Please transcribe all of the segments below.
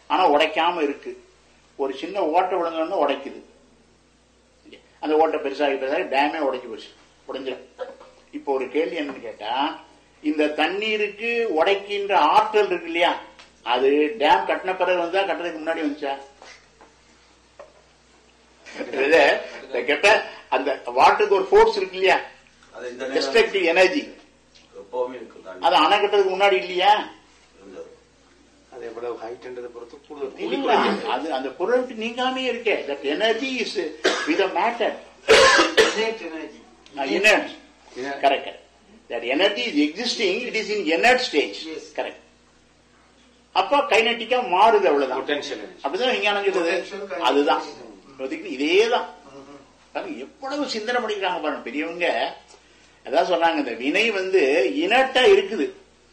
ஆனா உடைக்காம இருக்கு ஒரு சின்ன ஓட்டை விழுந்தோன்னு உடைக்குது அந்த ஓட்டை பெருசாகி பெருசாகி டேமே உடைஞ்சு போச்சு உடைஞ்சிடும் இப்போ ஒரு கேள்வி என்னன்னு கேட்டா இந்த தண்ணீருக்கு உடைக்கின்ற ஆற்றல் இருக்கு இல்லையா அது டேம் கட்டின பிறகு வந்தா கட்டுறதுக்கு முன்னாடி வந்துச்சா இது, இந்த கேட்ட அந்த வாட்டருக்கு ஒரு ஃபோர்ஸ் இருக்கு இல்லையா அது இந்த நேரம் டிஸ்ட்ரக்டிவ் எனர்ஜி எப்பவுமே இருக்கும் தாண்டி அது அணை கட்டுறதுக்கு முன்னாடி இல்லையா இருந்தது. அது எவ்வளவு ஹைட்ன்றதை பொறுத்து கூடுதல் கூலி இல்ல, குறையும். அது அந்த பொருள் நீங்காமே இருக்கே that energy is with matter Innate energy. inert Yeah. correct correct. that energy is existing it is in inert stage Yes. correct அப்ப கைனட்டிக்கா மாறுது அவ்வளவுதான் Potential energy. அப்படிதான் விஞ்ஞானம் சொல்லுது Potential kinetic அதுதான் energy. இப்போதைக்கு இதேதான் பாருங்க எவ்வளவு சிந்தனை பண்ணிக்கிறாங்க பாருங்க பெரியவங்க அதான் சொல்றாங்க இந்த வினை வந்து இனட்டா இருக்குது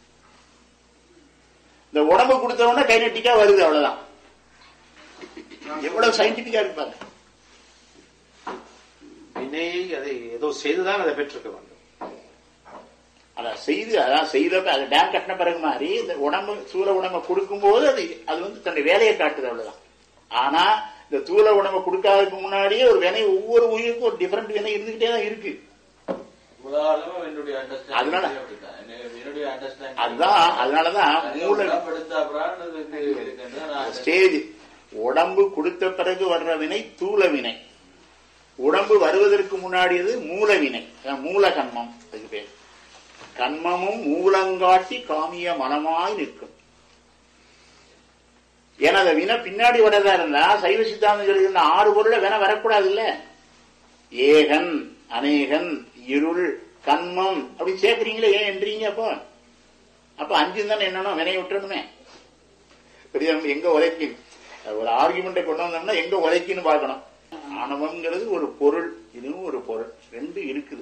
இந்த உடம்பு கொடுத்தவொடனே கைனட்டிக்கா வருது அவ்வளவுதான் எவ்வளவு சயின்டிபிக்கா இருப்பாங்க வினையை அதை ஏதோ செய்துதான் அதை பெற்றிருக்க வேண்டும் அதான் செய்து அதான் செய்தப்ப அது டேம் கட்டின பிறகு மாதிரி இந்த உடம்பு சூழ உடம்பை கொடுக்கும்போது அது அது வந்து தன்னுடைய வேலையை காட்டுது அவ்வளவுதான் ஆனா இந்த தூள உடம்பை கொடுக்காததுக்கு முன்னாடியே ஒரு வினை ஒவ்வொரு உயிருக்கும் ஒரு டிஃபரெண்ட் வினை இருந்துகிட்டே தான் இருக்கு உதாரணமா என்னுடைய understanding அதனால- அப்படித்தான். என்ன- என்னுடைய understanding அதுதான் அதனாலதான் அதை மூல குணப்படுத்த அப்புறம் அது வந்து இருக்குன்னு நான் ஸ்டேஜ் உடம்பு கொடுத்த பிறகு வர்ற வினை தூல வினை உடம்பு வருவதற்கு முன்னாடியது மூல வினை அதான் மூல கண்மம் அதுக்கு பேர் கண்மமும் மூலங்காட்டி காமிய மனமாய் நிற்கும் ஏன்னா அந்த வினை பின்னாடி வரதா இருந்தா சைவ சித்தாந்தம் சொல்லுகின்ற ஆறு பொருளை வினை வரக்கூடாது இல்ல ஏகன் அநேகன் இருள் கண்மம் அப்படி சேர்க்கறீங்களே ஏன் என்றீங்க அப்போ அப்ப அஞ்சு தானே என்னன்னா வினையை விட்டுறணுமே பெரியவங்க எங்க உழைக்கும் ஒரு ஆர்குமெண்ட்டை கொண்டு வந்தோம்னா எங்க உழைக்குன்னு பார்க்கணும் ஆணவம்ங்கிறது ஒரு பொருள் இதுவும் ஒரு பொருள் ரெண்டு இருக்குது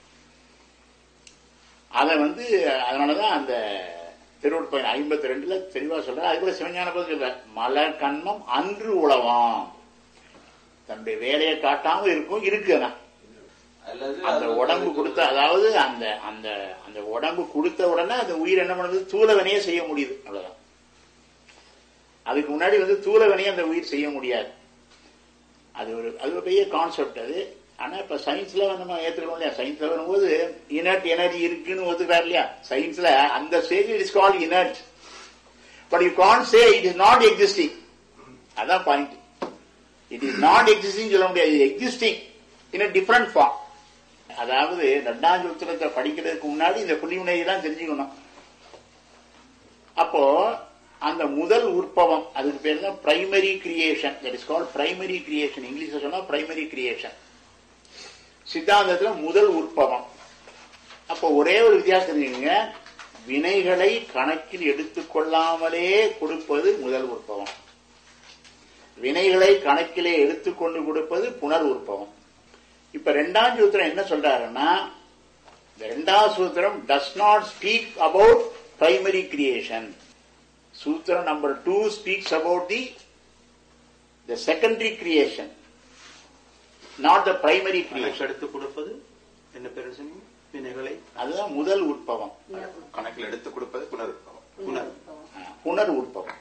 அதை வந்து அதனாலதான் அந்த திருவள்ளுவர் ஐம்பத்தி ரெண்டுல தெளிவா சொல்ற அது கூட சிவஞான போது சொல்ற மலர் கண்மம் அன்று உழவாம் தன்னுடைய வேலையை காட்டாம இருக்கும் இருக்கு ஆனா அல்லது அந்த அது உடம்பு கொடுத்த அதாவது அந்த அந்த அந்த உடம்பு கொடுத்த உடனே அந்த உயிர் என்ன பண்ணுது தூளவனையே செய்ய முடியுது அவ்வளவுதான் அதுக்கு முன்னாடி வந்து தூளவனையே அந்த உயிர் செய்ய முடியாது அது ஒரு அது ஒரு பெரிய கான்செப்ட் அது ஆனா இப்ப சயின்ஸ்ல வந்து நம்ம ஏத்துக்கணும் இல்லையா சயின்ஸ்ல வரும்போது இனர்ட் எனர்ஜி இருக்குன்னு ஒத்துக்கிறார் இல்லையா சயின்ஸ்ல அந்த stage it is call inert but you can say it is not existing அதான் point it is not existing சொல்ல முடியாது எக்ஸிஸ்டிங் இன் டிஃபரண்ட் ஃபார்ம் அதாவது ரெண்டாம் சூத்திரத்தை படிக்கிறதுக்கு முன்னாடி இந்த புள்ளிவினையை தான் தெரிஞ்சுக்கணும் அப்போ அந்த முதல் உற்பவம் அதுக்கு பேர் தான் primary creation that is call primary creation இங்கிலீஷ்ல சொன்னா பிரைமரி கிரியேஷன் சித்தாந்தத்துல முதல் உற்பவம் அப்போ ஒரே ஒரு வித்தியாசம் தெரிஞ்சுக்கங்க வினைகளை கணக்கில் எடுத்துக்கொள்ளாமலே கொடுப்பது முதல் உற்பவம் வினைகளை கணக்கிலே எடுத்துக்கொண்டு கொடுப்பது புனர் உற்பவம் இப்ப ரெண்டாம் சூத்திரம் என்ன சொல்றாருன்னா இந்த ரெண்டாம் சூத்திரம் does not speak about primary creation சூத்திரம் number two speaks about the the secondary creation not the primary கணக்கு கிரியேஷன் எடுத்து கொடுப்பது என்ன பேர் சொன்னீங்க வினைகளை அதுதான் முதல் உற்பவம் கணக்கில் எடுத்து கொடுப்பது புனருற்பவம் புனர் ஆ, புனர் உற்பவம்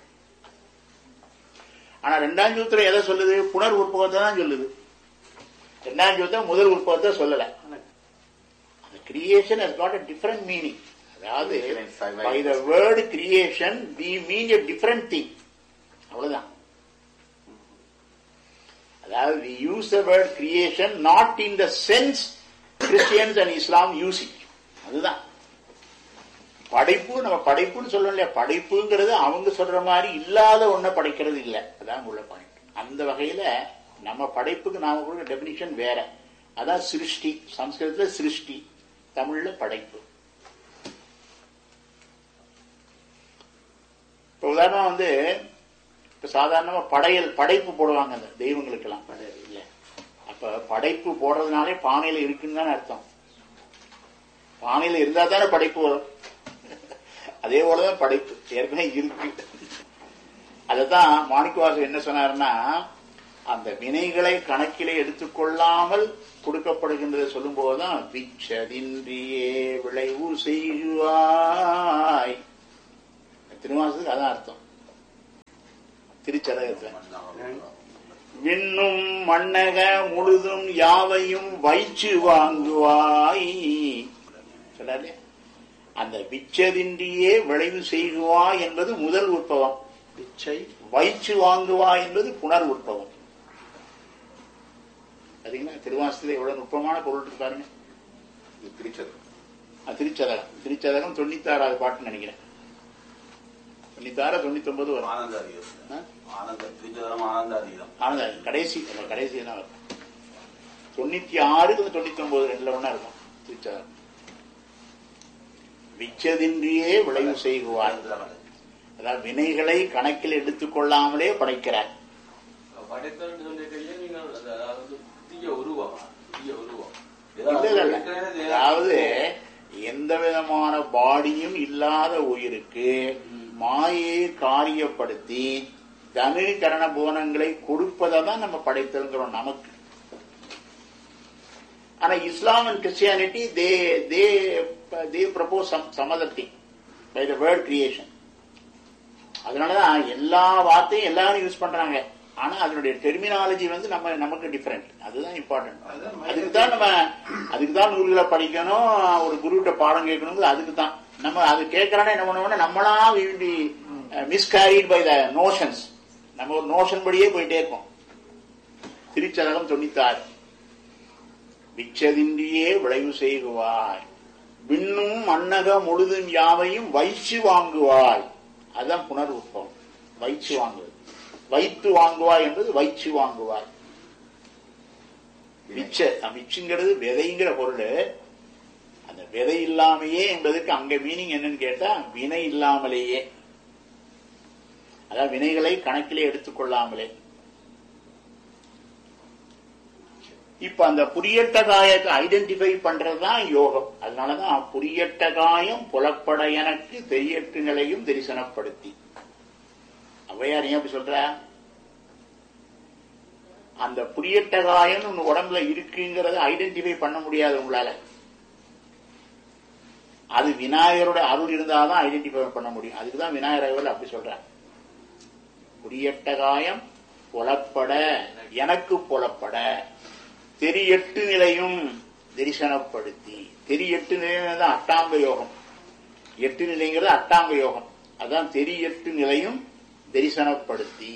ஆனா ரெண்டாம் சூத்திரம் எதை சொல்லுது புனர் உற்பவத்தை தான் சொல்லுது ரெண்டாம் சூத்திரம் முதல் உற்பவத்தை சொல்லல அந்த creation has got a different meaning அதாவது by the word creation we mean a different thing அவ்வளவுதான் அதாவது we use the word creation not in the sense Christians and Islam use it அதுதான் படைப்பு நம்ம படைப்புன்னு சொல்லணும் இல்லையா படைப்புங்கிறது அவங்க சொல்ற மாதிரி இல்லாத ஒன்றை படைக்கிறது இல்லை அதான் உள்ள பாயிண்ட் அந்த வகையில நம்ம படைப்புக்கு நாம கொடுக்குற டெபினிஷன் வேற அதான் சிருஷ்டி சம்ஸ்கிருதத்துல சிருஷ்டி தமிழ்ல படைப்பு இப்ப உதாரணம் வந்து இப்ப சாதாரணமா படையல் படைப்பு போடுவாங்க அந்த தெய்வங்களுக்கெல்லாம் படையல் இல்ல அப்ப படைப்பு போடுறதுனாலே பானையில இருக்குன்னு தானே அர்த்தம் பானையில இருந்தா தானே படைப்பு வரும் அதே போலதான் படைப்பு ஏற்கனவே இருக்கு அதத்தான் மாணிக்கவாசர் என்ன சொன்னாருன்னா அந்த வினைகளை கணக்கிலே எடுத்துக்கொள்ளாமல் கொடுக்கப்படுகின்றதை சொல்லும் போதுதான் விச்சதின்றியே விளைவு செய்வாய் திருவாசத்துக்கு அதான் அர்த்தம் திருச்சதகத்துல விண்ணும் மண்ணக முழுதும் யாவையும் வைச்சு வாங்குவாய் சொல்றாரு அந்த விச்சதின்றியே விளைவு செய்குவாய் என்பது முதல் உற்பவம் பிச்சை வைச்சு வாங்குவாய் என்பது புனர் உற்பவம் பாத்தீங்களா திருவாசத்துல எவ்வளவு நுட்பமான பொருள் இருக்கு பாருங்க இது திருச்சது அது திருச்சதகம் திருச்சதகம் தொண்ணூத்தாறாவது பாட்டுன்னு நினைக்கிறேன் தொண்ணூத்தாறு தொண்ணூத்தி ஒன்பது வரும் ஆனந்த அதீதம் ஆ? ஆனந்த திருச்சதம் ஆனந்த அதீதம் ஆனதா கடைசி அந்த கடைசி தான் வரும் தொண்ணூத்தி ஆறு தொண்ணூத்தி ஒன்பது ரெண்டுல ஒண்ணா இருக்கும் திருச்சதகம் விச்சதின்றியே விளைவு செய்குவாய் அதாவது வினைகளை கணக்கில் எடுத்துக் கொள்ளாமலே படைக்கிறார் படைத்தல் சொல்லிட்டீங்க நீங்கள் அந்த அதாவது தீய உருவம் தீய உருவம் இல்ல, இல்ல, இல்ல. அதாவது எந்த விதமான பாடியும் இல்லாத உயிருக்கு மாயை காரியப்படுத்தி தனு கரண புவனங்களை கொடுப்பதை தான் நம்ம படைத்தல்ங்கிறோம் நமக்கு ஆனா Islam and Christianity they they they propose some some other thing by the word creation அதனாலதான் எல்லா வார்த்தையும் எல்லாரும் யூஸ் பண்றாங்க ஆனா அதனுடைய டெர்மினாலஜி வந்து நம்ம நமக்கு டிஃபரெண்ட் அதுதான் இம்பார்ட்டன்ட் அதுக்கு தான் நம்ம அதுக்கு தான் நூல்களை படிக்கணும் ஒரு குருகிட்ட பாடம் கேட்கணும் அதுக்கு தான் நம்ம அது கேட்கறானே என்ன பண்ணுவோம்னா நம்மளா மிஸ்கேரிட் பை த நோஷன்ஸ் நம்ம ஒரு நோஷன் படியே போயிட்டே இருப்போம் திருச்சதகம் தொண்ணூத்தாறு விச்சதின்றியே விளைவு செய்குவாய் விண்ணும் மன்னக முழுதும் யாவையும் வைச்சு வாங்குவாய் அதுதான் புனர்வுப்பம் வைச்சு வாங்குவது வைத்து வாங்குவாய் என்பது வைச்சு வாங்குவாய் விச்ச விச்சுங்கிறது விதைங்கிற பொருள் அந்த விதை இல்லாமையே என்பதுக்கு அங்க மீனிங் என்னன்னு கேட்டா வினை இல்லாமலேயே அதாவது வினைகளை கணக்கிலே எடுத்துக்கொள்ளாமலே இப்ப அந்த புரியட்ட காயத்தை ஐடென்டிஃபை பண்றதுதான் யோகம் அதனாலதான் புரியட்ட காயம் புலப்பட எனக்கு தெரியட்டு நிலையும் தரிசனப்படுத்தி ஔவையார் ஏன் அப்படி சொல்ற அந்த புரியட்ட காயம் உங்க உடம்புல இருக்குங்கிறத ஐடென்டிஃபை பண்ண முடியாது உங்களால அது விநாயகரோட அருள் இருந்தாதான் ஐடென்டிஃபை பண்ண முடியும் அதுக்குதான் விநாயகர் அவர்கள் அப்படி சொல்றார் புரியட்ட காயம் புலப்பட எனக்கு புலப்பட தெரியட்டு நிலையும் தரிசனப்படுத்தி தெரியட்டு நிலையம் தான் அட்டாங்க யோகம் எட்டு நிலைங்கிறது அட்டாங்க யோகம் அதான் தெரியட்டு நிலையும் தரிசனப்படுத்தி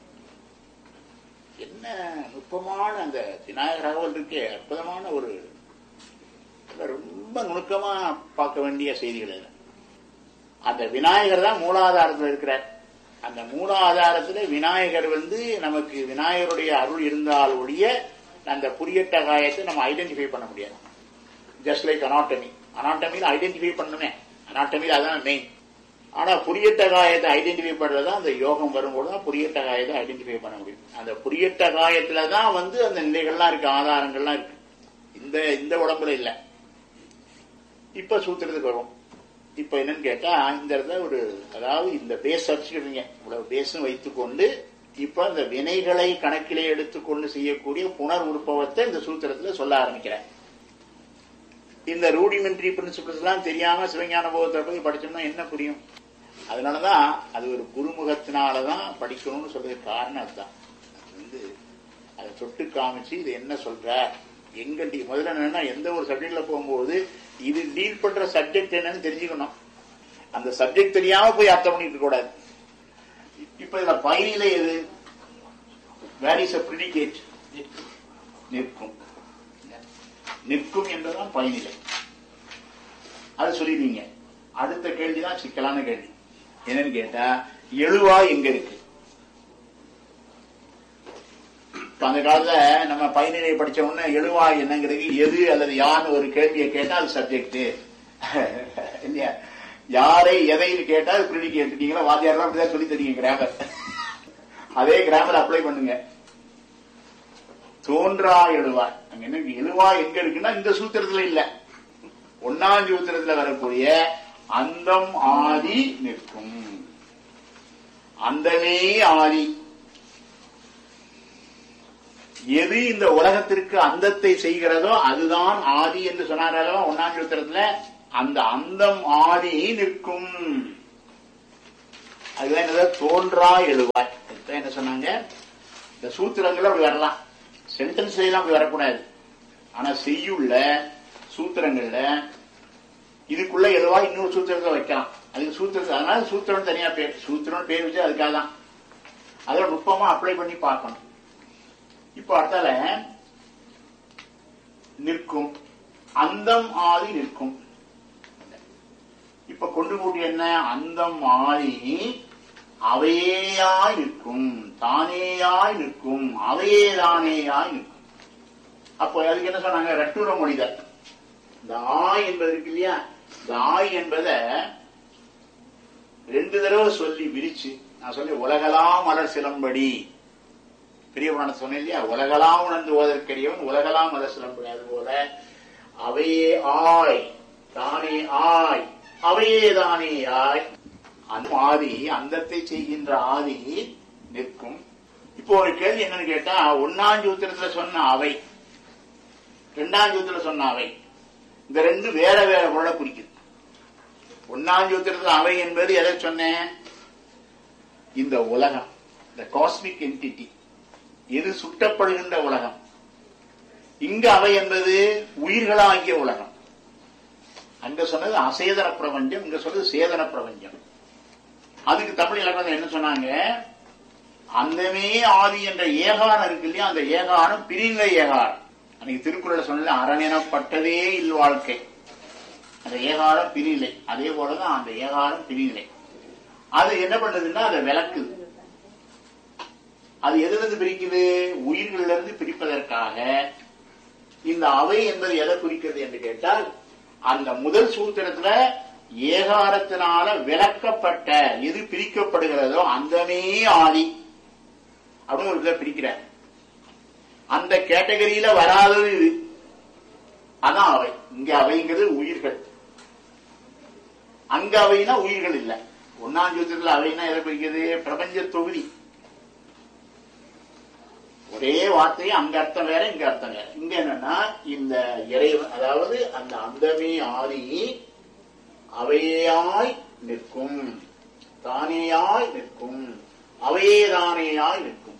என்ன நுட்பமான அந்த விநாயகர் அகவல் இருக்கே அற்புதமான ஒரு ரொம்ப நுணுக்கமா பார்க்க வேண்டிய செய்திகள் இது அந்த விநாயகர் தான் மூலாதாரத்தில் இருக்கிறார் அந்த மூலாதாரத்துல விநாயகர் வந்து நமக்கு விநாயகருடைய அருள் இருந்தால் ஒழிய அந்த புரியட்ட காயத்தை நம்ம ஐடென்டிஃபை பண்ண முடியாது ஜஸ்ட் லைக் அனாட்டமி அனாட்டமியில் ஐடென்டிஃபை பண்ணுமே அனாட்டமியில் அதான் மெயின் ஆனா புரியட்ட காயத்தை ஐடென்டிஃபை பண்றதா அந்த யோகம் வரும்போது தான் புரியட்ட காயத்தை ஐடென்டிஃபை பண்ண முடியும் அந்த புரியட்ட காயத்துல தான் வந்து அந்த நிலைகள்லாம் இருக்கு ஆதாரங்கள்லாம் இருக்கு இந்த இந்த உடம்புல இல்ல இப்ப சூத்திரத்துக்கு வரும் இப்ப என்னன்னு கேட்டா இந்த இடத்துல ஒரு அதாவது இந்த பேஸ் அடிச்சுக்கிறீங்க இவ்வளவு பேஸும் வைத்துக்கொண்டு இப்ப இந்த வினைகளை கணக்கிலே எடுத்துக்கொண்டு செய்யக்கூடிய புனர் உற்பவத்தை இந்த சூத்திரத்துல சொல்ல ஆரம்பிக்கிறேன் இந்த ரூடிமெண்ட்ரி பிரின்சிபிள்ஸ் எல்லாம் தெரியாம சிவஞான போகத்தை போய் படிச்சோம்னா என்ன புரியும் அதனாலதான் அது ஒரு குருமுகத்தினாலதான் படிக்கணும்னு சொல்றதுக்கு காரணம் அதுதான் அது வந்து அதை தொட்டு காமிச்சு இது என்ன சொல்ற எங்க டி- முதல்ல என்னன்னா எந்த ஒரு சப்ஜெக்ட்ல போகும்போது இது டீல் பண்ற சப்ஜெக்ட் என்னன்னு தெரிஞ்சுக்கணும் அந்த சப்ஜெக்ட் தெரியாம போய் அர்த்தம் பண்ணிட்டு இருக்க கூடாது இப்ப இதுல பயனிலை எது வேர் இஸ் அ ப்ரிடிகேட் நிற்கும் நிற்கும் என்பதுதான் பயனிலை அது சொல்லிடுவீங்க அடுத்த கேள்விதான் சிக்கலான கேள்வி என்னன்னு கேட்டா எழுவா எங்க இருக்கு இப்ப அந்த காலத்துல நம்ம பயனிலை படிச்ச உடனே எழுவா என்னங்கிறது எது அல்லது யான்னு ஒரு கேள்வியை கேட்டா அது சப்ஜெக்ட் இல்லையா யாரை எதைன்னு கேட்டா அது ப்ரிடிகேட் நீங்களா வாத்தியாரெல்லாம் அப்படிதான் சொல்லி தரீங்க கிராமர் அதே கிராமர் அப்ளை பண்ணுங்க தோன்றா எழுவாய் அங்க என்ன எழுவாய் எங்க இருக்குன்னா இந்த சூத்திரத்துல இல்ல ஒன்னாம் சூத்திரத்துல வரக்கூடிய அந்தம் ஆதி நிற்கும் அந்தமே ஆதி எது இந்த உலகத்திற்கு அந்தத்தை செய்கிறதோ அதுதான் ஆதி என்று சொன்னார் ஒன்னாம் சூத்திரத்துல அந்த அந்தம் ஆதி நிற்கும் அதுதான் என்னது தோன்றா எழுவாய் அதான் என்ன சொன்னாங்க இந்த சூத்திரங்கள் அப்படி வரலாம் சென்டென்ஸ் எல்லாம் அப்படி வரக்கூடாது ஆனா செய்யுள்ள சூத்திரங்கள்ல இதுக்குள்ள எதுவா இன்னொரு சூத்திரத்தை வைக்கலாம் அதுக்கு சூத்திரத்தை அதனால சூத்திரம் தனியா பேர் சூத்திரம் பேர் வச்சு அதுக்காக தான் அதை நுட்பமா அப்ளை பண்ணி பார்க்கணும் இப்போ அடுத்தால நிற்கும் அந்தம் ஆதி நிற்கும் இப்ப கொண்டு கூட்டி என்ன அந்தம் ஆதி அவையேயாய் நிற்கும் தானேயாய் நிற்கும் அவையே தானேயாய் நிற்கும் அப்போ அதுக்கு என்ன சொன்னாங்க ரட்டூர மொழிதல் இந்த ஆய் என்பது இருக்கு இல்லையா இந்த ஆய் என்பதை ரெண்டு தடவை சொல்லி விரிச்சு நான் சொல்லி உலகலாம் மலர் சிலம்படி பெரிய புராணம் சொன்னேன் இல்லையா உலகலாம் உணர்ந்து ஓதற்கரியவன் உலகலாம் மலர் சிலம்படி அது போல அவையே ஆய் தானே ஆய் அவையே தானே ஆய் அந்த ஆதி அந்தத்தை செய்கின்ற ஆதி நிற்கும் இப்போ ஒரு கேள்வி என்னன்னு கேட்டா ஒன்னாம் சூத்திரத்துல சொன்ன அவை ரெண்டாம் சூத்திரத்துல சொன்ன அவை இந்த ரெண்டு வேற வேற பொருளை குறிக்குது ஒன்னாம் சூத்திரத்துல அவை என்பது எதை சொன்னேன் இந்த உலகம் இந்த காஸ்மிக் என்டிட்டி எது சுட்டப்படுகின்ற உலகம் இங்க அவை என்பது உயிர்களாகிய உலகம் அங்க சொன்னது அசேதன பிரபஞ்சம் இங்க சொன்னது சேதன பிரபஞ்சம் அதுக்கு தமிழ் இலக்கணம் என்ன சொன்னாங்க அந்தமே ஆதி என்ற ஏகாரம் இருக்கு இல்லையா அந்த ஏகாரம் பிரிந்த ஏகாரம் அன்னைக்கு திருக்குறள் சொன்னது அரணெனப்பட்டதே இல்வாழ்க்கை அந்த ஏகாரம் பிரிநிலை அதே போலதான் அந்த ஏகாரம் பிரிநிலை அது என்ன பண்ணுதுன்னா அதை விளக்குது அது எதுல இருந்து பிரிக்குது உயிர்கள்ல இருந்து பிரிப்பதற்காக இந்த அவை என்பது எதை குறிக்கிறது என்று கேட்டால் அந்த முதல் சூத்திரத்துல ஏகாரத்தினால விளக்கப்பட்ட எது பிரிக்கப்படுகிறதோ அந்தமே ஆதி அப்படின்னு ஒரு இதை பிரிக்கிறார் அந்த கேட்டகரியில வராதது இது அதான் அவை இங்க அவைங்கிறது உயிர்கள் அங்க அவைனா உயிர்கள் இல்ல ஒன்னாம் சூத்திரத்துல அவைனா எதை குறிக்கிறது பிரபஞ்ச தொகுதி ஒரே வார்த்தையும் அங்க அர்த்தம் வேற இங்க அர்த்தம் வேற இங்க என்னன்னா இந்த இறைவன் அதாவது அந்த அந்தமே ஆதி அவையாய் நிற்கும் தானேயாய் நிற்கும் அவையே தானேயாய் நிற்கும்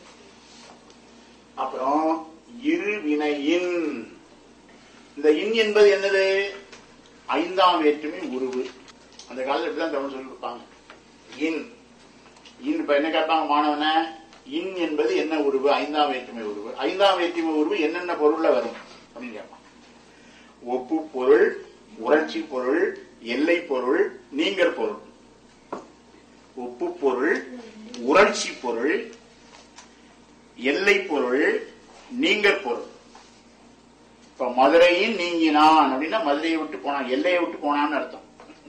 அப்புறம் இருவினையின் இந்த இன் என்பது என்னது ஐந்தாம் வேற்றுமை உருவு அந்த காலத்துல இப்படிதான் தமிழ் சொல்லி கொடுப்பாங்க இன் இன் இப்ப என்ன கேட்பாங்க மாணவன இன் என்பது என்ன உருவு ஐந்தாம் வேற்றுமை உருவு ஐந்தாம் வேற்றுமை உருவு என்னென்ன பொருள்ல வரும் அப்படின்னு கேட்பான் ஒப்பு பொருள் உணர்ச்சி பொருள் எல்லை பொருள் நீங்கர் பொருள் ஒப்பு பொருள் உணர்ச்சி பொருள் எல்லை பொருள் நீங்கர் பொருள் இப்ப மதுரையின் நீங்கினான் அப்படின்னா மதுரையை விட்டு போனான் எல்லையை விட்டு போனான்னு அர்த்தம்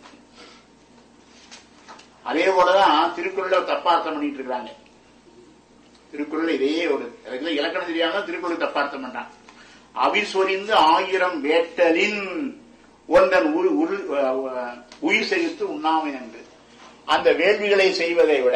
அதே போலதான் திருக்குறள்ல தப்பா அர்த்தம் பண்ணிட்டு இருக்காங்க திருக்குறள் இதே ஒரு இதுல இலக்கணம் தெரியாம திருக்குறள் தப்பா அர்த்தம் பண்றான் அவிசொரிந்து ஆயிரம் வேட்டலின் ஒன்றன் உரு- உரு- அஹ் உயிர் செலுத்து உண்ணாமை என்று அந்த வேள்விகளை செய்வதை விட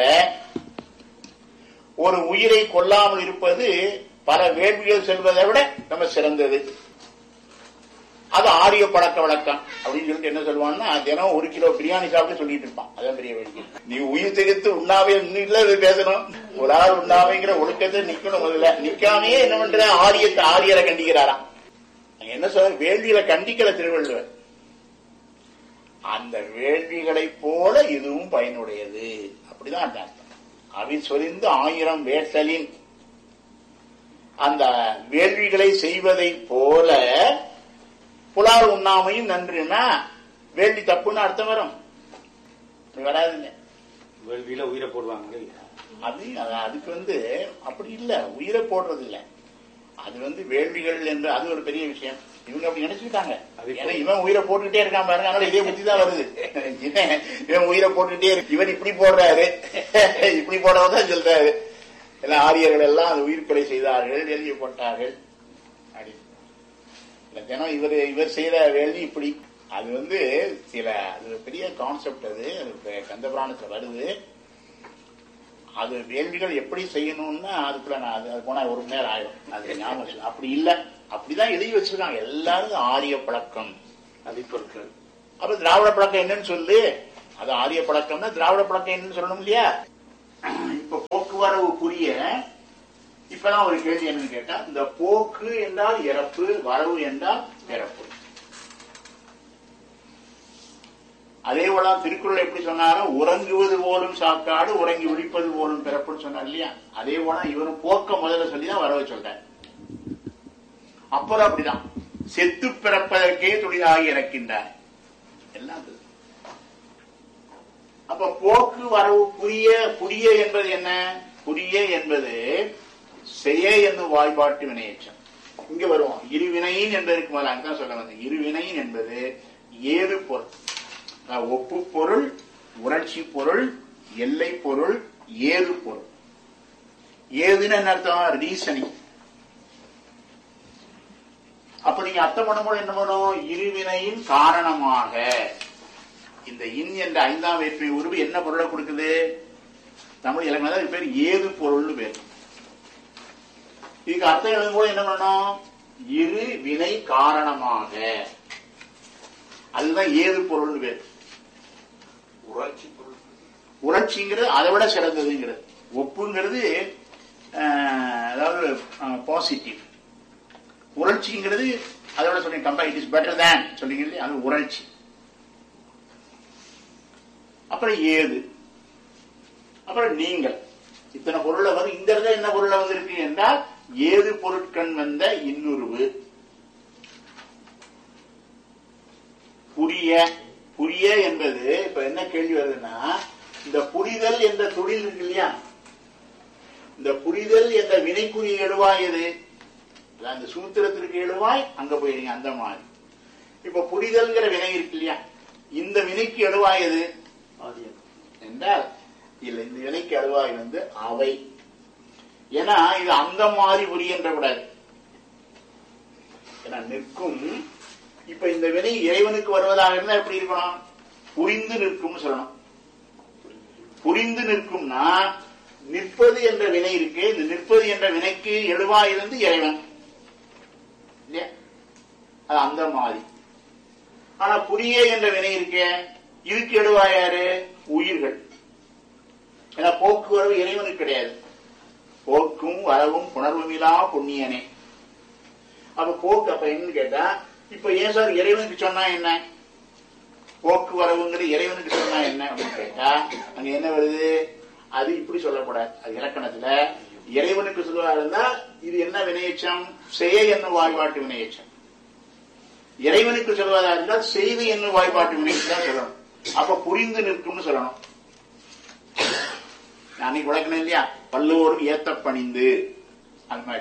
ஒரு உயிரை கொல்லாமல் இருப்பது பல வேள்விகள் செல்வதை விட நம்ம சிறந்தது அது ஆரிய பழக்க வழக்கம் அப்படின்னு சொல்லிட்டு என்ன சொல்லுவான்னா தினம் ஒரு கிலோ பிரியாணி சாப்பிட்டு சொல்லிட்டு இருப்பான் அதான் பெரிய வேடிக்கை நீ உயிர் திகைத்து உண்ணாவே இல்ல இது பேசணும் ஒரு ஆள் உண்ணாவைங்கிற ஒழுக்கத்தை நிக்கணும் முதல்ல நிக்காமையே என்ன பண்ற ஆரியத்தை ஆரியரை கண்டிக்கிறாராம் அங்க என்ன சொல்ற வேள்விகளை கண்டிக்கல திருவள்ளுவர் அந்த வேள்விகளைப் போல இதுவும் பயனுடையது அப்படிதான் அந்த அர்த்தம் அவி சொரிந்து ஆயிரம் வேட்டலின் அந்த வேள்விகளை செய்வதைப் போல புலால் உண்ணாமையும் நன்றுனா வேள்வி தப்புன்னு அர்த்தம் வரும் அப்படி வராதுங்க வேள்வியில உயிரை போடுவாங்க இல்லையா அது அது- அதுக்கு வந்து அப்படி இல்ல உயிரை போடுறது இல்ல அது வந்து வேள்விகள் என்று அது ஒரு பெரிய விஷயம் இவங்க அப்படி நினைச்சுக்கிட்டாங்க அது இப்போ- ஏன்னா இவன் உயிரை போட்டுக்கிட்டே இருக்கான் பாருங்க அதனால இதே புத்தி தான் வருது இவன் இவன் உயிரை போட்டுக்கிட்டே இருக்கு இவன் இப்படி போடுறாரு இப்படி போடுறதான் சொல்றாரு எல்லாம் ஆரியர்கள் எல்லாம் அந்த உயிர் கொலை செய்தார்கள் எழுதி போட்டார்கள் அப்படி இல்ல, தினம் இவர் இவர் செய்யற வேள்வி இப்படி அது வந்து சில அது ஒரு பெரிய கான்செப்ட் அது அது இப்ப கந்த புராணத்துல வருது அது வேள்விகள் எப்படி செய்யணும்னா அதுக்குள்ள நான் அது அது போனா ஒரு மணி நேரம் ஆயிடும் அது ஞாபகம் வச்சு அப்படி இல்ல அப்படிதான் எழுதி வச்சிருக்காங்க எல்லாரும் ஆரிய பழக்கம் அதிப்பொருட்கள் அப்ப திராவிட பழக்கம் என்னன்னு சொல்லு அது ஆரிய பழக்கம்னா திராவிட பழக்கம் என்னன்னு சொல்லணும் இல்லையா இப்ப போக்கு போக்குவரவு புரிய இப்பதான் ஒரு கேள்வி என்னன்னு கேட்டா இந்த போக்கு என்றால் இறப்பு வரவு என்றால் பிறப்பு அதே போல திருக்குறள் எப்படி சொன்னாரோ உறங்குவது போலும் சாக்காடு உறங்கி விழிப்பது போலும் பிறப்புன்னு சொன்னார் இல்லையா அதே போல இவரும் போக்க முதல்ல சொல்லிதான் வரவு சொல்றார் அப்புறம் அப்படிதான் செத்து பிறப்பதற்கே துளிராகி இறக்கின்றார் எல்லாம் அது. அப்ப போக்கு வரவு புரிய புரிய என்பது என்ன புரிய என்பது செய்ய என்னும் வாய்பாட்டு வினையேற்றம் இங்க வருவோம் இருவினையின் என்பதற்கு முதல்ல அங்கதான் சொல்ல வந்தேன் இருவினையின் என்பது ஏது பொருள் அதாவது ஒப்பு பொருள் உணர்ச்சி பொருள் எல்லை பொருள் ஏது பொருள் ஏதுன்னு என்ன அர்த்தம் ரீசனிங் அப்ப நீங்க அர்த்தம் பண்ணும்போது என்ன பண்ணும் இருவினையின் காரணமாக இந்த இன் என்ற ஐந்தாம் வேற்றுமை உருவு என்ன பொருளை கொடுக்குது தமிழ் இலக்கணம் அதுக்கு பேர் ஏது பொருள்னு பேர் இதுக்கு அர்த்தம் எழுதும்போது என்ன பண்ணணும் இரு வினை காரணமாக அதுதான் ஏது பொருள்னு பேர் உணர்ச்சி பொருள் உணர்ச்சிங்கிறது அதை விட சிறந்ததுங்கிறது ஒப்புங்கிறது அஹ், அதாவது பாசிட்டிவ் உணர்ச்சிங்கிறது அதை விட சொல்றீங்க compare it is better than சொல்றீங்க இல்லையா அது உணர்ச்சி அப்புறம் ஏது அப்புறம் நீங்கள் இத்தனை பொருள்ல வந்து இந்த இடத்துல என்ன பொருள்ல வந்திருக்கு என்றால் ஏது பொருட்கண் வந்த இன்னுருவு புரிய புரிய என்பது இப்ப என்ன கேள்வி வருதுன்னா இந்த புரிதல் என்ற தொழில் இருக்கு இல்லையா இந்த புரிதல் என்ற வினைக்குரிய எழுவாய் எது அதான் இந்த சூத்திரத்திற்கு எழுவாய் அங்க போயிருங்க அந்த மாதிரி இப்ப புரிதல்ங்கிற வினை இருக்கு இல்லையா இந்த வினைக்கு எழுவாய் எது என்றால் இல்ல இந்த வினைக்கு எழுவாய் வந்து அவை ஏன்னா இது அந்த மாதிரி புரியன்ற கூடாது ஏன்னா நிற்கும் இப்ப இந்த வினை இறைவனுக்கு வருவதாக இருந்தா எப்படி இருக்கணும் புரிந்து நிற்கும்னு சொல்லணும் புரிந்து நிற்கும்னா நிற்பது என்ற வினை இருக்கு இந்த நிற்பது என்ற வினைக்கு எழுவாய் இருந்து இறைவன் இல்லையா அது அந்த மாதிரி ஆனா புரிய என்ற வினை இருக்கே இதுக்கு எழுவாய் யாரு உயிர்கள் ஏன்னா போக்குவரவு இறைவனுக்கு கிடையாது போக்கும் வரவும் புணர்வுமிலா புண்ணியனே அப்ப போக்கு அப்ப என்னன்னு கேட்டா இப்ப ஏன் சார் இறைவனுக்கு சொன்னா என்ன போக்குவரவுங்கிற இறைவனுக்கு சொன்னா என்ன அப்படின்னு கேட்டா அங்க என்ன வருது அது இப்படி சொல்லக்கூடாது அது இலக்கணத்துல இறைவனுக்கு சொல்லுவா இருந்தா இது என்ன வினையச்சம் செய்ய என்னும் வாய்பாட்டு வினையச்சம் இறைவனுக்கு சொல்வதா இருந்தால் செய்து என்னும் வாய்ப்பாட்டு வினைக்கு தான் சொல்லணும் அப்ப புரிந்து நிற்கும்னு சொல்லணும் நான் அன்னைக்கு விளக்கணும் இல்லையா பல்லோரும் ஏத்த பணிந்து அது மாதிரி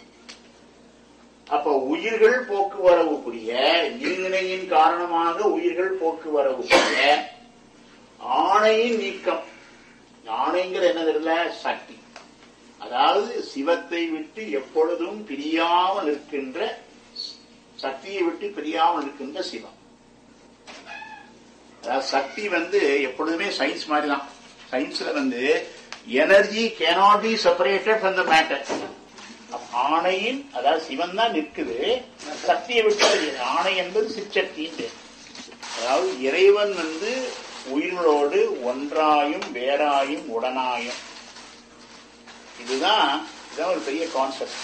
அப்ப உயிர்கள் போக்குவரவு புரிய இருவினையின் காரணமாக உயிர்கள் போக்குவரவு புரிய ஆணையின் நீக்கம் ஆணைங்கிற என்ன தெரியல சக்தி அதாவது சிவத்தை விட்டு எப்பொழுதும் பிரியாமல் இருக்கின்ற சக்தியை விட்டு பிரியாமல் இருக்கின்ற சிவம் அதாவது சக்தி வந்து எப்பொழுதுமே சயின்ஸ் மாதிரி தான் சயின்ஸ்ல வந்து energy cannot be separated from the matter ஆணையின் அதாவது சிவன் தான் நிற்குது சக்தியை விட்டு வெளியே. ஆணை என்பது சிற்சக்தியின் பேர். அதாவது இறைவன் வந்து உயிர்களோடு ஒன்றாயும் வேறாயும் உடனாயும் இதுதான் இதுதான் ஒரு பெரிய கான்செப்ட்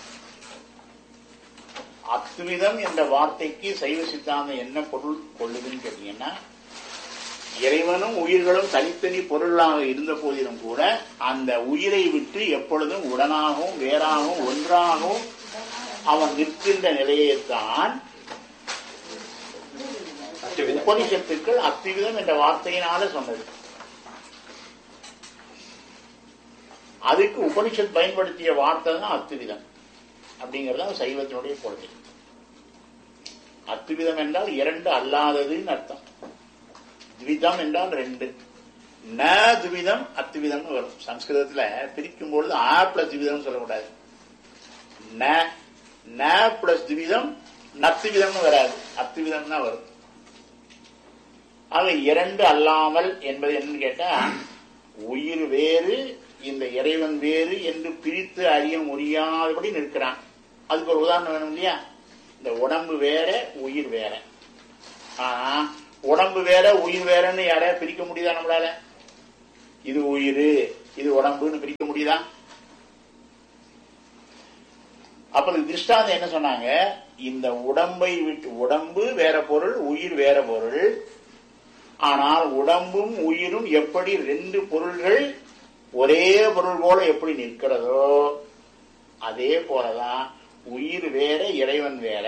அத்விதம் என்ற வார்த்தைக்கு சைவ சித்தாந்தம் என்ன பொருள் கொள்ளுதுன்னு கேட்டீங்கன்னா இறைவனும் உயிர்களும் தனித்தனி பொருளாக இருந்த போதிலும் கூட அந்த உயிரை விட்டு எப்பொழுதும் உடனாகவும் வேறாகவும் ஒன்றாகவும் அவன் நிற்கின்ற நிலையைத்தான் உபனிஷத்துக்கள் அத்திவிதம் என்ற வார்த்தையினால சொன்னது அதுக்கு உபனிஷத் பயன்படுத்திய வார்த்தை தான் அத்துவிதம் அப்படிங்கிறது தான் சைவத்தினுடைய கொள்கை அத்துவிதம் என்றால் இரண்டு அல்லாததுன்னு அர்த்தம் த்விதம் என்றால் ரெண்டு ந துவிதம் அத்துவிதம்னு வரும் சம்ஸ்கிருதத்துல பிரிக்கும் பொழுது ஆ பிளஸ் துவிதம் சொல்லக்கூடாது ந ந பிளஸ் துவிதம் நத்துவிதம்னு வராது அத்துவிதம் தான் வரும் ஆக இரண்டு அல்லாமல் என்பது என்னன்னு கேட்டா உயிர் வேறு இந்த இறைவன் வேறு என்று பிரித்து அறிய முடியாதபடி நிற்கிறான் அதுக்கு ஒரு உதாரணம் வேணும் இல்லையா இந்த உடம்பு வேற உயிர் வேற ஆனா உடம்பு வேற உயிர் வேறன்னு யாரையா பிரிக்க முடியுதா நம்மளால இது உயிர் இது உடம்புன்னு பிரிக்க முடியுதா அப்புறம் திருஷ்டாந்தம் என்ன சொன்னாங்க இந்த உடம்பை விட்டு உடம்பு வேற பொருள் உயிர் வேற பொருள் ஆனால் உடம்பும் உயிரும் எப்படி ரெண்டு பொருள்கள் ஒரே பொருள் போல எப்படி நிற்கிறதோ அதே போலதான் உயிர் வேற இறைவன் வேற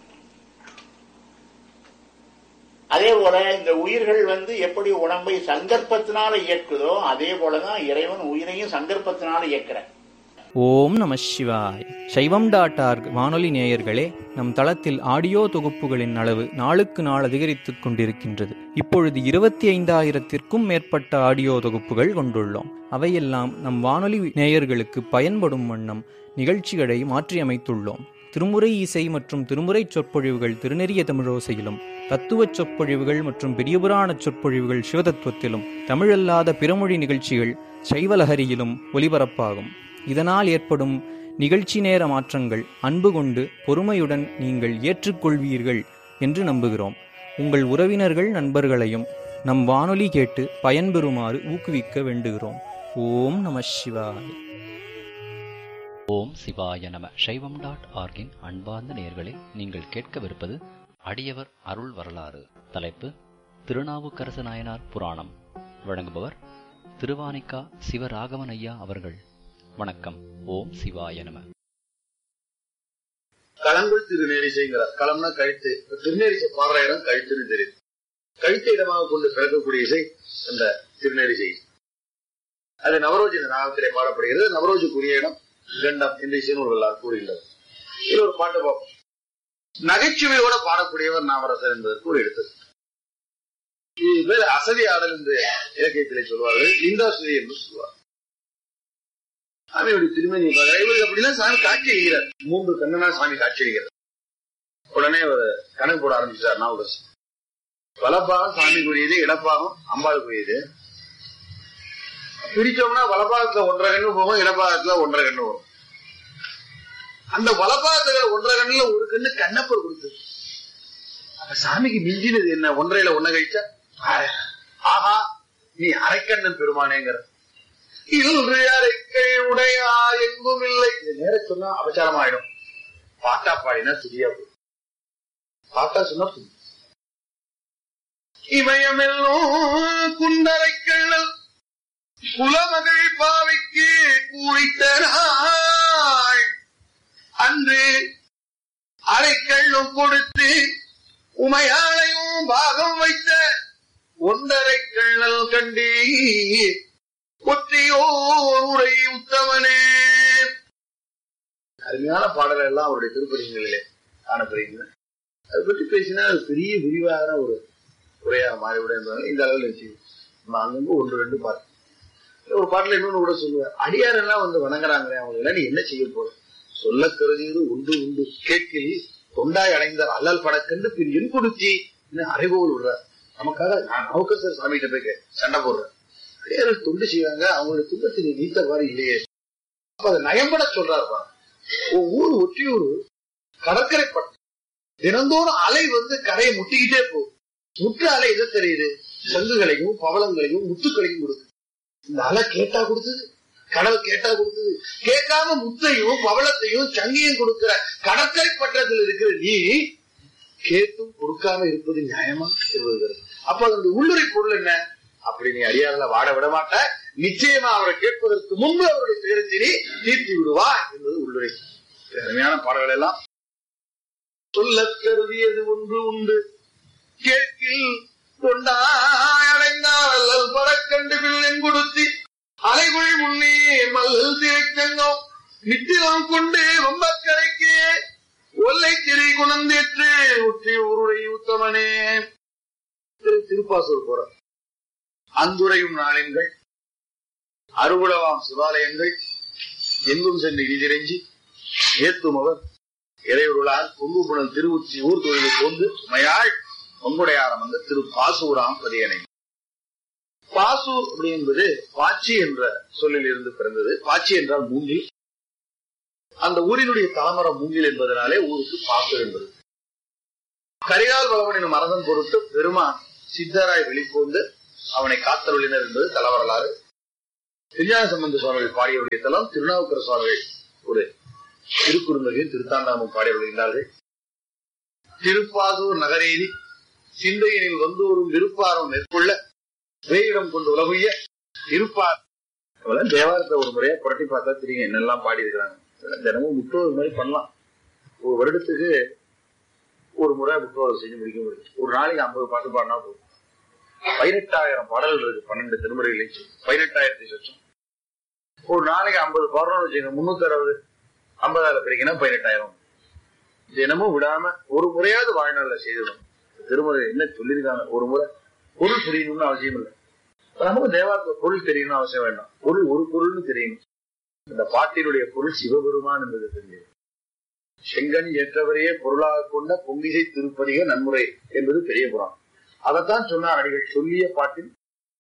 அதே போல இந்த உயிர்கள் வந்து எப்படி உடம்பை சங்கற்பத்தினால இயக்குதோ அதே போலதான் இறைவன் உயிரையும் சங்கற்பத்தினால இயக்குற ஓம் நம சிவாய் சைவம் டாட் ஆர்க் வானொலி நேயர்களே நம் தளத்தில் ஆடியோ தொகுப்புகளின் அளவு நாளுக்கு நாள் அதிகரித்துக் கொண்டிருக்கின்றது இப்பொழுது இருபத்தி ஐந்தாயிரத்திற்கும் மேற்பட்ட ஆடியோ தொகுப்புகள் கொண்டுள்ளோம் அவையெல்லாம் நம் வானொலி நேயர்களுக்கு பயன்படும் வண்ணம் நிகழ்ச்சிகளை மாற்றியமைத்துள்ளோம் திருமுறை இசை மற்றும் திருமுறை சொற்பொழிவுகள் திருநெறிய தமிழோசையிலும் தத்துவச் சொற்பொழிவுகள் மற்றும் பெரியபுராண சொற்பொழிவுகள் சிவதத்துவத்திலும் தமிழல்லாத பிறமொழி நிகழ்ச்சிகள் சைவலஹரியிலும் ஒலிபரப்பாகும் இதனால் ஏற்படும் நிகழ்ச்சி நேர மாற்றங்கள் அன்பு கொண்டு பொறுமையுடன் நீங்கள் ஏற்றுக்கொள்வீர்கள் என்று நம்புகிறோம் உங்கள் உறவினர்கள் நண்பர்களையும் நம் வானொலி கேட்டு பயன்பெறுமாறு ஊக்குவிக்க வேண்டுகிறோம் ஓம் நம சிவாய் ஓம் சிவாய நம சைவம் டாட் ஆர்கின் அன்பார்ந்த நேயர்களே நீங்கள் கேட்கவிருப்பது அடியவர் அருள் வரலாறு தலைப்பு திருநாவுக்கரசு நாயனார் புராணம் வழங்குபவர் திருவானிக்கா சிவராகவன் ஐயா அவர்கள் வணக்கம் ஓம் சிவாய நம களங்குள் திருநேரிசைங்கிறார் களம்னா கழுத்து இப்ப திருநேரிசை பாடுற இடம் கழுத்துன்னு தெரியுது கழுத்தை இடமாக கொண்டு பிறக்கக்கூடிய இசை அந்த திருநேரிசை அது நவரோஜின ராகத்திலே பாடப்படுகிறது நவரோஜுக்குரிய இடம் கண்டம் என்று இசைநூல்களால் கூறுகின்றது இது ஒரு பாட்டு பார்ப்போம் நகைச்சுவையோட பாடக்கூடியவர் நாவரசர் என்பதற்கு ஒரு எடுத்தது இது பேர் அசதி ஆடல் என்று இலக்கியத்திலே சொல்வார்கள் லிந்தாசுரி என்று சொல்வார் சாமியோட திருமணி இவருக்கு அப்படிலாம் சாமி காட்சி அளிக்கிறார் மூன்று கண்ணனா சாமி காட்சி அளிக்கிறார் உடனே ஒரு கணக்கு போட ஆரம்பிச்சார் நாவகர் வலப்பாகம் சாமிக்குரியது இடப்பாகம் அம்பாளுக்குரியது பிரிச்சோம்னா வலப்பாகத்துல ஒன்றரை கண்ணு போகும் இடப்பாகத்துல ஒன்றரை கண்ணு வரும் அந்த வலப்பாகத்துல ஒன்றரை கண்ணுல ஒரு கண்ணு கண்ணப்பர் கொடுத்தது அப்ப சாமிக்கு மிஞ்சினது என்ன ஒன்றையில ஒன்ன கழிச்சா ஆ- ஆஹா நீ அரைக்கண்ணன் பெருமானேங்கிற இன்று அரைக்கை உடையா எங்கும் இல்லை இது நேர சொன்னா அபச்சாரம் ஆயிடும் பாட்டா பாடினா துதியா போகும் பாட்டா சொன்னா புதி இமயமெல்லாம் குண்டரைக்கண்ணல் குலமகள் பாவைக்கு கூறித்தராய் அன்று அரைக்கள்ளும் கொடுத்து உமையாளையும் பாகம் வைத்த ஒன்றரை கண்ணல் கண்டீர் ஒற்றியோர் உரை உத்தமனே அருமையான பாடல்கள் எல்லாம் அவருடைய திருப்பதிகளிலே காணப்படுகின்றன அதை பற்றி பேசினா அது பெரிய விரிவான ஒரு உரையாக மாறிவிடும் என்பதால் இந்த அளவில் வச்சு நம்ம அங்கங்க ஒன்று ரெண்டு பாட்டு ஒரு பாட்டுல இன்னொன்னு கூட சொல்லுவேன் அடியார் எல்லாம் வந்து வணங்குறாங்களே அவங்க எல்லாம் நீ என்ன செய்ய போற சொல்ல கருதியது உண்டு உண்டு கேட்கில் தொண்டாய் அடைந்தார் அல்லல் படக்கண்டு பின் என் கொடுத்தி அறைபோல் விடுறார் நமக்காக நான் நவுக்கசர் சாமி கிட்ட போய் கே- சண்டை போடுறேன் அடியார்கள் தொண்டு செய்வாங்க அவங்களுடைய துன்பத்தை நீ நீத்தவாறு இல்லையே அப்ப அதை நயம்பட சொல்றாருப்பா உன் ஊர் ஒற்றியூர் கடற்கரை பட்டம் தினந்தோறும் அலை வந்து கரையை முட்டிக்கிட்டே போகும் முற்று அலை எதை தெரியுது சங்குகளையும் பவளங்களையும் முத்துக்களையும் கொடுக்குது இந்த அலை கேட்டா கொடுத்தது கடல் கேட்டா கொடுத்தது கேட்காம முத்தையும் பவளத்தையும் சங்கியும் கொடுக்கிற கடற்கரை பட்டத்தில் இருக்கிற நீ கேட்டும் கொடுக்காம இருப்பது நியாயமா என்பது அப்ப அந்த உள்ளுரை பொருள் என்ன அப்படி நீ அடியாரல வாட விட மாட்ட நிச்சயமா அவரை கேட்பதற்கு முன்பு அவருடைய துயரத்தினை தீர்த்தி விடுவா என்பது உள்ளுரை அருமையான பாடல்கள் எல்லாம் சொல்ல கருதியது ஒன்று உண்டு கேட்கில் கொண்டாய் அடைந்தார் அல்லல் படக்கண்டு பிள்ளன் கொடுத்தி அலைகுள் முன்னே மல்லல் திரைச்சங்கம் நித்திலம் கொண்டு வம்பக்கரைக்கு ஒல்லை திரை குணந்தேற்று உற்றி ஊருடைய உத்தமனே திரு திருப்பாசூர் போற அந்துரையும் நாளின்கள் அறுபடவாம் சிவாலயங்கள் எங்கும் சென்று இடிதிரைஞ்சி ஏத்துமவர் இறையொருளார் கொங்கு புனல் திருவுச்சி ஊர் தொழிலை கொண்டு மயாள் பொங்குடையாரம் வந்த திரு பாசூராம் பதியனை பாசூர் அப்படி என்பது பாச்சி என்ற சொல்லில் இருந்து பிறந்தது பாச்சி என்றால் மூங்கில் அந்த ஊரினுடைய தாமரம் மூங்கில் என்பதனாலே ஊருக்கு பாசூர் என்பது கரிகால் பலவனின் மரதம் பொருட்டு பெருமான் சித்தராய் வெளிக்கொண்டு அவனை காத்தருளினர் என்பது தலவரலாறு திருஞான சம்பந்த சுவாமிகள் பாடியவருடைய தலம் திருநாவுக்கர சுவாமிகள் ஒரு திருக்குறுந்தகையும் திருத்தாண்டாமும் பாடி வருகின்றார்கள் திருப்பாதூர் நகரேறி சிந்தையினில் வந்தோறும் விருப்பாரம் மேற்கொள்ள வேயிடம் கொண்டு உலகுய இருப்பார் அவெல்லாம் தேவாரத்தை ஒரு முறையா புரட்டி பார்த்தா தெரியும் என்னெல்லாம் பாடி இருக்கிறாங்க தினமும் முற்றோர் மாதிரி பண்ணலாம் ஒரு வருடத்துக்கு ஒரு முறை முற்றோர் செஞ்சு முடிக்க முடியும் ஒரு நாளைக்கு ஐம்பது பாட்டு பாடினா போதும் பதினெட்டாயிரம் பாடல்கள் இருக்கு பன்னெண்டு திருமுறைகளை பதினெட்டாயிரத்தி சொச்சம் ஒரு நாளைக்கு ஐம்பது பாடணும்னு வச்சுங்க முன்னூத்தி அறுபது ஐம்பதாயிரம் பிரிக்கினா பதினெட்டாயிரம் தினமும் விடாம ஒரு முறையாவது வாழ்நாள்ல செய்திடும் திருமுறை என்ன சொல்லியிருக்காங்க ஒரு முறை பொருள் புரியணும்னு அவசியம் இல்லை நமக்கு தேவாரத்துல பொருள் தெரியணும்னு அவசியம் வேண்டாம் பொருள் ஒரு பொருள்னு தெரியணும் இந்த பாட்டினுடைய பொருள் சிவபெருமான் என்பது தெரியும் செங்கன் ஏற்றவரையே பொருளாக கொண்ட பொங்கிசை திருப்பதிக நன்முறை என்பது பெரிய புறான் அதைத்தான் சொன்னார் அடிகள் சொல்லிய பாட்டில்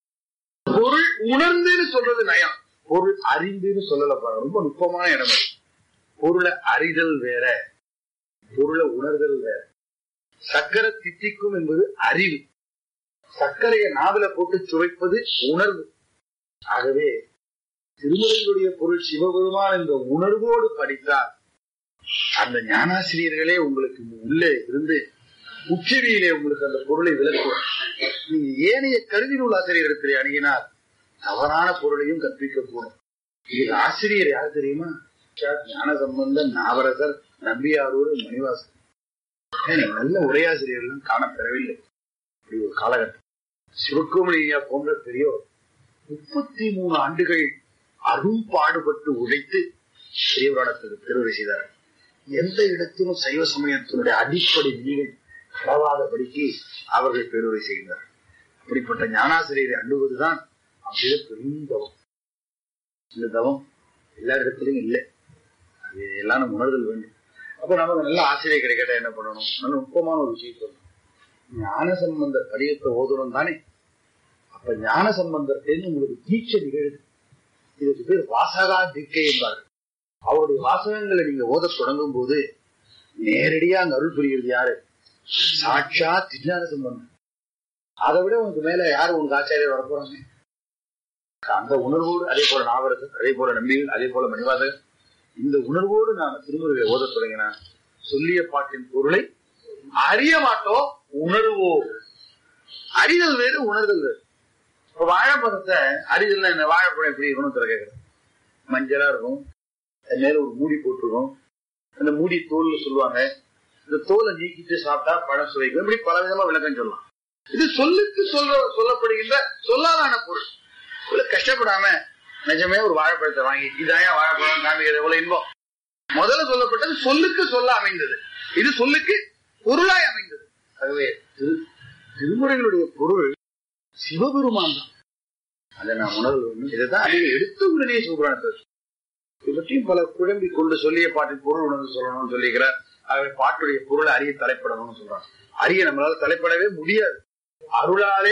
பொருள் உணர்ந்துன்னு சொல்றது நயம் பொருள் அறிந்துன்னு சொல்லல பாருங்க ரொம்ப நுட்பமான இடம் அது. பொருளை அறிதல் வேற பொருளை உணர்தல் வேற சக்கரை தித்திக்கும் என்பது அறிவு சர்க்கரையை நாவில போட்டு சுவைப்பது உணர்வு ஆகவே திருமுறைகளுடைய பொருள் சிவபெருமான் என்ற உணர்வோடு படித்தால் அந்த ஞானாசிரியர்களே உங்களுக்கு உள்ளே இருந்து உச்சவியிலே உங்களுக்கு அந்த பொருளை விளக்குவார் நீங்க ஏனைய கருவி நூல் ஆசிரியரிடத்திலே அணுகினால் தவறான பொருளையும் கற்பிக்க கூடும் இது ஆசிரியர் யார் தெரியுமா சார் ஞான சம்பந்தன் நாவரசர் நம்பியாரூர் மணிவாசன் ஏன் நல்ல உரையாசிரியர்களும் காணப்பெறவில்லை இப்படி ஒரு காலகட்டம் சிவக்குமணியா போன்ற பெரியோர் முப்பத்தி மூணு ஆண்டுகள் அரும் பாடுபட்டு உழைத்து பெரியவரானத்துக்கு பெருவரை செய்தார் எந்த இடத்திலும் சைவ சமயத்தினுடைய அடிப்படை விதிகள் பரவாதபடிக்கு அவர்கள் பெருவரை செய்கிறார் அப்படிப்பட்ட ஞானாசிரியரை அண்டுவதுதான் அப்படியே பெரும் தவம் இந்த தவம் எல்லா இடத்துலயும் இல்லை அது எல்லாம் நம்ம உணர்தல் வேண்டும் அப்ப நமக்கு நல்ல ஆசிரியர் கிடைக்கட்ட என்ன பண்ணணும் நல்ல நுட்பமான ஒரு விஷயம் சொல்லணும் ஞான சம்பந்தர் படியத்தை ஓதணும் தானே அப்ப ஞான சம்பந்தர்கிட்ட உங்களுக்கு தீட்சை நிகழுது இதுக்கு பேர் வாசகா தீட்சை என்பார்கள் அவருடைய வாசகங்களை நீங்க ஓத தொடங்கும் போது நேரடியா அங்க அருள் புரிகிறது யாரு சாட்சா திருஞான சம்பந்தம் அதை விட உனக்கு மேல யாரு உனக்கு ஆச்சாரியர் வரப்போறாங்க அந்த உணர்வோடு அதே போல நாவரசர் அதே போல நம்பிகள் அதே போல மணிவாதகர் இந்த உணர்வோடு நாம திருமுறையை ஓதத் தொடங்கினா சொல்லிய பாட்டின் பொருளை அறிய மாட்டோம் உணர்வோம் அறிதல் வேறு உணர்தல் வேறு இப்ப வாழைப்பழத்தை அறிதல் என்ன வாழைப்பழம் எப்படி இருக்கணும் திற கேட்கிறேன் மஞ்சளா இருக்கும் அது மேல ஒரு மூடி போட்டிருக்கும் அந்த மூடி தோல்னு சொல்லுவாங்க இந்த தோலை நீக்கிட்டு சாப்பிட்டா பழம் சுவைக்கும் இப்படி பல விதமா விளக்கம் சொல்லலாம் இது சொல்லுக்கு சொல்ல சொல்லப்படுகின்ற சொல்லாதான பொருள் இவ்வளவு கஷ்டப்படாம நிஜமே ஒரு வாழைப்பழத்தை வாங்கி இதாயா வாழைப்பழம் காமிக்கிறது எவ்வளவு இன்பம் முதல்ல சொல்லப்பட்டது சொல்லுக்கு சொல்ல அமைந்தது இது சொல்லுக்கு பொருளாய் அமைந்தது ஆகவே திரு- திருமுறைகளுடைய பொருள் சிவபெருமான் தான் அதை நாம் உணர்வு வேண்டும் இதைதான் அதிக எடுத்த உடனே சிவபுராணத்தை இவற்றையும் பல குழம்பி கொண்டு சொல்லிய பாட்டின் பொருள் உணர்ந்து சொல்லணும்னு சொல்லிக்கிறார் ஆகவே பாட்டுடைய பொருளை அறிய தலைப்படணும்னு சொல்றாங்க அறிய நம்மளால தலைப்படவே முடியாது அருளாலே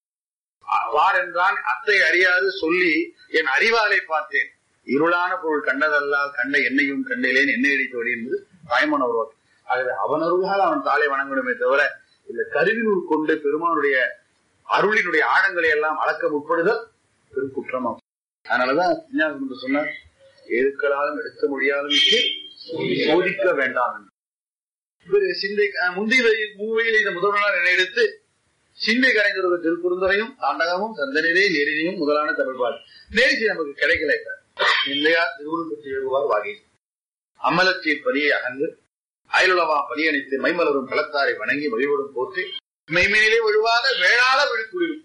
வார் என்றான் அத்தை அறியாது சொல்லி என் அறிவாலை பார்த்தேன் இருளான பொருள் கண்டதல்லால் கண்ட என்னையும் கண்டிலேன் என்னை அடித்தோடி என்பது தாய்மன் உருவாக்கு ஆகவே அவன் அருளால் அவன் தாளை வணங்கணுமே தவிர இந்த கருவினூர் கொண்டு பெருமானுடைய அருளினுடைய ஆழங்களை எல்லாம் அளக்க முற்படுதல் பெரும் குற்றமாகும் அதனாலதான் விஞ்ஞானம் என்று சொன்னார் எழுக்களாலும் எடுக்க முடியாலும் சோதிக்க வேண்டாம் என்று. இவரு சிந்தை அஹ், முந்தைய வரியில் மூவையில் இந்த முதல்வனார் என எடுத்து சிந்தை கரைந்தொரு திருக்குறுந்தரையும் தாண்டகமும் சந்தனரே நெறினையும் முதலான தமிழ் பாடல் நேரிசி நமக்கு கிடைக்கல இல்லையா திருவுருள் பற்றி எழுதுவார் வாகி அமலத்தின் பணியை அகன்று அயலுளவா பணியணித்து மைமலரும் களத்தாரை வணங்கி வழிபடும் போட்டு மெய்மையிலே ஒழுவாத வேளாளர் விழிக்குடியும்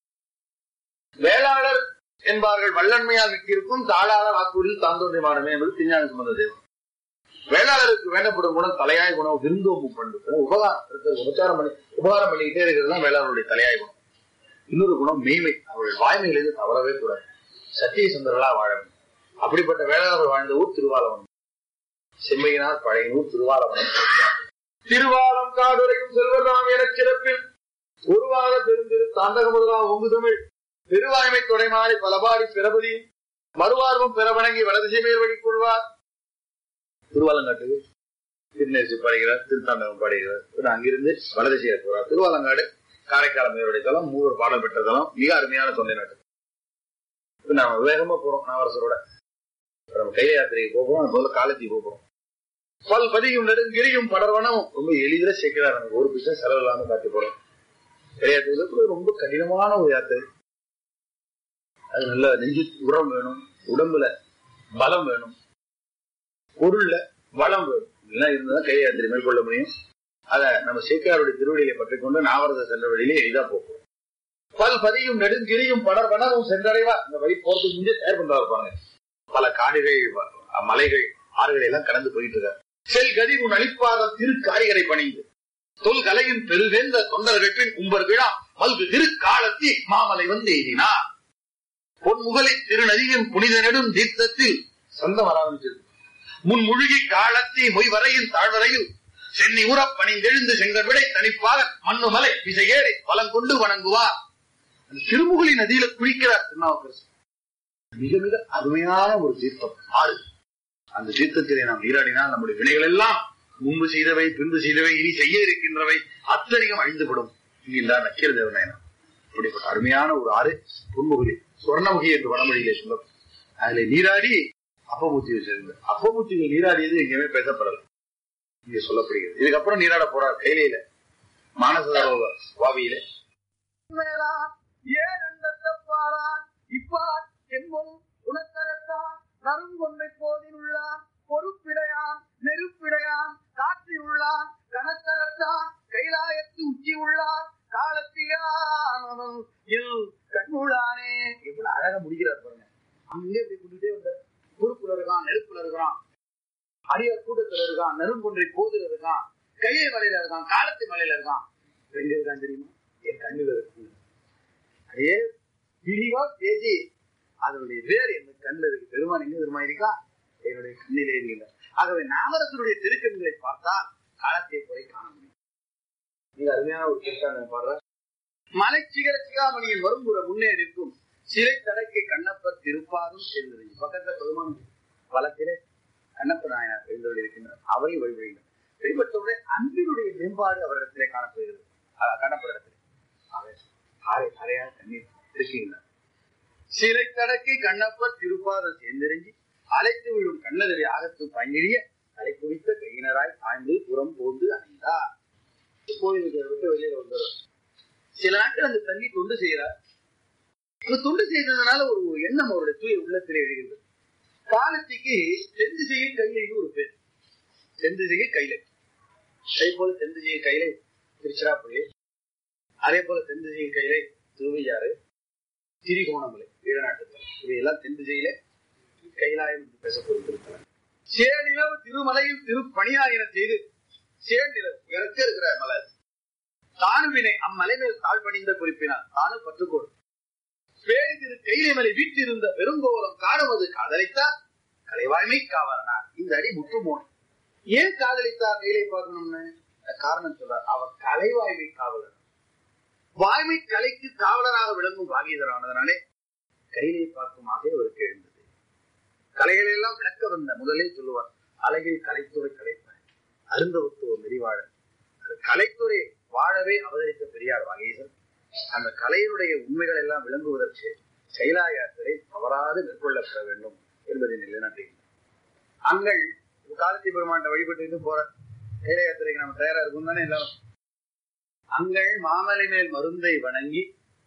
வேளாளர் என்பார்கள் வல்லன்மையால் மிக்கிருக்கும் தாளாளர் ஆக்கூரில் தாந்தோன்றியமானமே என்பது திருஞான சம்பந்த தேவன் வேளாளருக்கு வேண்டப்படும் குணம் தலையாய குணம் விருந்தோம்பும் பண்பு உபகாரம் இருக்கிறது, உபச்சாரம் பண்ணி உபகாரம் பண்ணிக்கிட்டே இருக்கிறது தான் வேளாளருடைய தலையாய குணம் இன்னொரு குணம் மெய்மை அவர்கள் வாய்மையிலிருந்து தவறவே கூடாது சத்திய சுந்தரலா வாழ வேண்டும் அப்படிப்பட்ட வேளாளர் வாழ்ந்த ஊர் திருவாலவனம் செம்மையினார் பழைய ஊர் திருவாலவனம் திருவாலம் காடுரையும் செல்வதாம் என சிறப்பில் உருவாக பெருந்திரு தாண்டக முதலா ஒங்கு தமிழ் பெருவாய்மை தொடைமாறி பலபாடி பிறபதியும் மறுவார்வம் பெறவணங்கி வலதிசை மேல் வழிகொள்வார் திருவாலங்காட்டுக்கு திருநெல்சி பாடுகிறார் திருத்தாண்டகம் பாடுகிறார் பின்னர் அங்கிருந்து வலதிசையை போறார் திருவாலங்காடு காரைக்கால் மேலுடைய தலம் மூவர் பாடல் பெற்ற தலம் மிக அருமையான தொண்டை நாட்டு இப்ப நாம வேகமா போறோம் நாவரசரோட இப்ப நம்ம கைல யாத்திரைக்கு போகிறோம் முதல்ல காலேஜுக்கு போகிறோம் பல் பதியும் நெடுங்கிரியும் படர்வனம் ரொம்ப எளிதில் சேர்க்கிறார் நமக்கு ஒரு பிசினஸ் செலவு இல்லாம காட்டி போறோம் கையாத்திரை கூட ரொம்ப கடினமான ஒரு யாத்திரை அது நல்ல நெஞ்சு உரம் வேணும் உடம்புல பலம் வேணும் பொருள்ல வளம் வேணும் இதெல்லாம் இருந்தாதான் கை யாத்திரை மேற்கொள்ள முடியும் அத நம்ம சேக்கியாருடைய திருவடியை பற்றி கொண்டு நாவரத சென்ற வழியிலே எளிதா போகும் பல் பதியும் நெடுங்கிரியும் படர் வனமும் சென்றடைவா இந்த வழி போறதுக்கு முன்னே தயார் பண்றா இருப்பாங்க பல காடுகள் வ- மலைகள் ஆறுகளை எல்லாம் கடந்து போயிட்டு இருக்காரு செல் கதி உன் அளிப்பாத திரு காரிகரை பணிந்து தொல் கலையின் பெருவேந்த தொண்டர்கள் பின் உம்பர் விழா மல்கு திரு காலத்தி மாமலை வந்து எய்தினார் பொன்முகலை திருநதியின் புனித நெடும் தீர்த்தத்தில் சொந்தம் வர ஆரம்பிச்சது முன் முழுகி காலத்தி மொய்வரையின் தாழ்வரையில் சென்னி உறப் பணிந்தெழுந்து செங்கல் விடை தனிப்பாக மண்ணுமலை விசையேறி பலம் கொண்டு வணங்குவார் அந்த திருமுகலி நதியில குளிக்கிறார் திருநாவுக்கரசு மிக மிக அருமையான ஒரு தீர்த்தம் ஆறு அந்த தீர்த்தத்திலே நாம் நீராடினால் நம்முடைய வினைகள் எல்லாம் முன்பு செய்தவை பின்பு செய்தவை இனி செய்ய இருக்கின்றவை அத்தனையும் அழிந்துவிடும் என்கின்றார் நக்கீர தேவநாயனம் இப்படிப்பட்ட அருமையான ஒரு ஆறு பொன்முகலி சுவர்ணமுகி என்று வடமொழியிலே சொல்லும் அதுல நீராடி அப்பமூர்த்திகள் சேர்ந்து அப்பமூர்த்திகள் நீராடியது எங்கேயுமே பேசப்படல இங்க சொல்லப்படுகிறது இதுக்கப்புறம் நீராட போறார் கையில மானச வாவியில ஏன் அண்டத்தப்பாரான் இப்பார் என்பதும் குணத்தரத்தான் நறுங்கொன்றை போதில் உள்ளான் பொறுப்பிடையான் நெருப்பிடையான் காற்றில் உள்ளான் கனத்தரத்தான் கைலாயத்து உச்சி உள்ளான் காலத்தியான் இல் கண்ணுளானே எவ்வளவு அழகா முடிக்கிறார் பாருங்க அங்கே இப்படி கொண்டுட்டே வந்த பொறுப்புல இருக்கான் நெருப்புல இருக்கான் அடியார் கூட்டத்துல இருக்கான் நெருங்கொன்றை போதில் இருக்கான் கையை மலையில இருக்கான் காலத்து மலையில இருக்கான் எங்க இருக்கான் தெரியுமா என் கண்ணுல இருக்கு அதே விரிவா பேசி அதனுடைய வேர் என் கண்ணில் இருக்கு பெருமான் எங்க பெருமா இருக்கா என்னுடைய கண்ணிலே இருக்கிற ஆகவே நாமரசனுடைய திருக்கண்களை பார்த்தால் காலத்தை குறை காண முடியும் மிக அருமையான ஒரு திருக்கான பாடுற மலை சிகர சிகாமணியின் வரும்புற முன்னே நிற்கும் சிறை தடைக்கு கண்ணப்பர் திருப்பாரும் சேர்ந்தது பக்கத்துல பெருமான் வளத்திலே கண்ணப்ப நாயனார் எழுந்தோடு இருக்கின்றார் அவரை வழிபடுகிறார் வழிபட்டவுடைய அன்பினுடைய மேம்பாடு அவரிடத்திலே காணப்படுகிறது அஹ் காணப்படுற இடத்திலே அவர் ஆரை அறையாக தண்ணீர் இருக்கின்றார் சிறை தடக்கை கண்ணப்பர் திருப்பாத சேர்ந்தெறிஞ்சி அழைத்து விடும் கண்ணதவி ஆகத்து பங்கிழிய அலை குவித்த கையினராய் ஆய்ந்து புறம் போந்து அணைந்தார் கோயிலுக்கு விட்டு வெளியில வந்துடும் சில நாட்கள் அந்த தண்ணி தொண்டு செய்கிறார் அந்த தொண்டு செய்ததுனால ஒரு எண்ணம் அவருடைய தூய உள்ளத்திலே எழுகிறது காலத்திக்கு தெந்து செய்ய கையிலைக்கு ஒரு பேர் தெந்து செய்ய கையிலை அதே போல தெந்து செய்ய கையிலை திருச்சிராப்பள்ளி அதே போல தெந்து செய்ய கையிலை திருவையாறு திரிகோணமலை ஈழநாட்டுத்தலம் இவையெல்லாம் தெந்து செய்யல கைலாயம் என்று பேசப்படுகிறது சேநிலவு திருமலையில் திருப்பணியாயின செய்து சேநிலவு இறக்க இருக்கிற மலை அது. தானுவினை அம்மலை மேல் தாழ்பணிந்த குறிப்பினார் தானு பற்றுக்கோடு பேரி திரு கைலைமலை வீட்டிருந்த பெருங்கோலம் காணுவது காதலித்தார் கலைவாய்மை காவலனார் இந்த அடி முற்றுமோன் ஏன் காதலித்தார் கைலை பார்க்கணும்னு காரணம் சொல்றார் அவர் கலைவாய்மை காவலர் வாய்மை கலைக்கு காவலராக விளங்கும் பாகீதரானதனாலே கையிலே பார்க்கும் ஆசை அவருக்கு எழுந்தது கலைகளை எல்லாம் விளக்க வந்த முதலே சொல்லுவார் அழகில் கலைத்துறை கலைப்பார் அருந்தவத்துவ மெரிவாழர் அது கலைத்துறை வாழவே அவதரித்த பெரியார் வாகீசன் அந்த கலையினுடைய உண்மைகள் எல்லாம் விளங்குவதற்கு கைலா யாத்திரை தவறாது மேற்கொள்ளப்பட வேண்டும் என்பதை நிலைநாட்டுகின்றனர் அங்கள் காலத்தி பெருமாண்ட வழிபட்டு போற கைல யாத்திரைக்கு நம்ம தயாரா இருக்கும் தானே எல்லாரும் அங்கள் மாமலை மேல் மருந்தை வணங்கி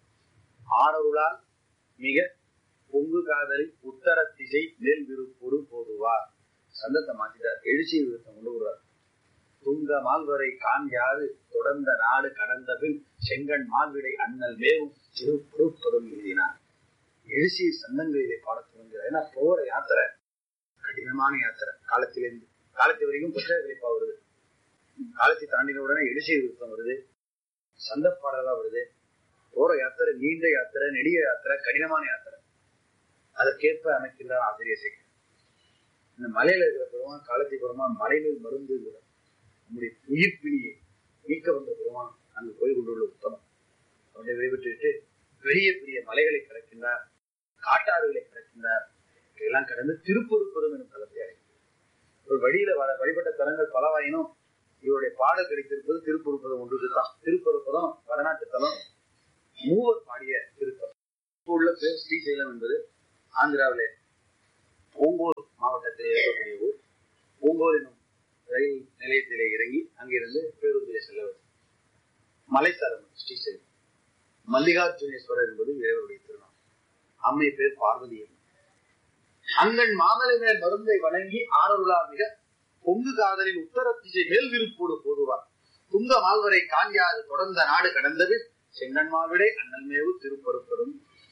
ஆரருளால் மிக பொங்கு காதலி உத்தர திசை மேல் விருப்பொரு போதுவார் சந்தத்தை மாத்திட்டார் எழுச்சி விருத்தம் கொண்டு வருவார் துங்க மால்வரை காண்யாது தொடர்ந்த நாடு கடந்த பின் செங்கன் மால்விடை அண்ணல் மேவும் சிறு பொறுப்பதும் எழுதினார் எழுச்சி சந்தங்களிலே பாடத் தொடங்குகிறார் ஏன்னா போற யாத்திரை கடினமான யாத்திரை காலத்திலிருந்து காலத்து வரைக்கும் புத்தக கழிப்பா வருது காலத்தை தாண்டின உடனே எழுச்சி விருத்தம் வருது சந்த பாடலா வருது போற யாத்திரை நீண்ட யாத்திரை நெடிய யாத்திரை கடினமான யாத்திரை அதற்கேற்ப அமைக்கின்றார் ஆசிரியர் சேகர் இந்த மலையில இருக்கிற பெருமான் காலத்தை பெருமான் மலையில் மருந்து நம்முடைய உயிர் பிணியை நீக்க வந்த பெருமான் அங்கு போய் கொண்டுள்ள உத்தமம் அவனை வழிபட்டுவிட்டு பெரிய பெரிய மலைகளை கடக்கின்றார் காட்டாறுகளை கடக்கின்றார் இதெல்லாம் கடந்து திருப்பொருப்பதும் எனும் தளத்தை அடைக்கிறார் ஒரு வழியில வ- வழிபட்ட தலங்கள் பலவாயினும் இவருடைய பாடல் கிடைத்திருப்பது திருப்பொருப்பதம் ஒன்றுதான் திருப்பொருப்பதம் வடநாட்டு தலம் மூவர் பாடிய திருத்தலம் இப்ப உள்ள பேர் ஸ்ரீசைலம் என்பது ஆந்திராவிலே ஓங்கோல் மாவட்டத்தில் இருக்கக்கூடிய ஊர் ஓங்கோல் என்னும் ரயில் நிலையத்திலே இறங்கி அங்கிருந்து பேருந்திலே செல்ல வேண்டும் மலைத்தலம் ஸ்ரீசைலம் மல்லிகார்ஜுனேஸ்வரர் என்பது இறைவருடைய திருநாள் அம்மை பேர் பார்வதி அம்மை. அங்கன் மாமலை மேல் மருந்தை வணங்கி ஆரருளா மிக பொங்கு காதலின் உத்தர திசை மேல் விருப்போடு போதுவார் துங்க மால்வரை காஞ்சாது தொடர்ந்த நாடு கடந்தபின் செங்கன் மாவிடை அண்ணல் மேவு திருப்பருப்பரும்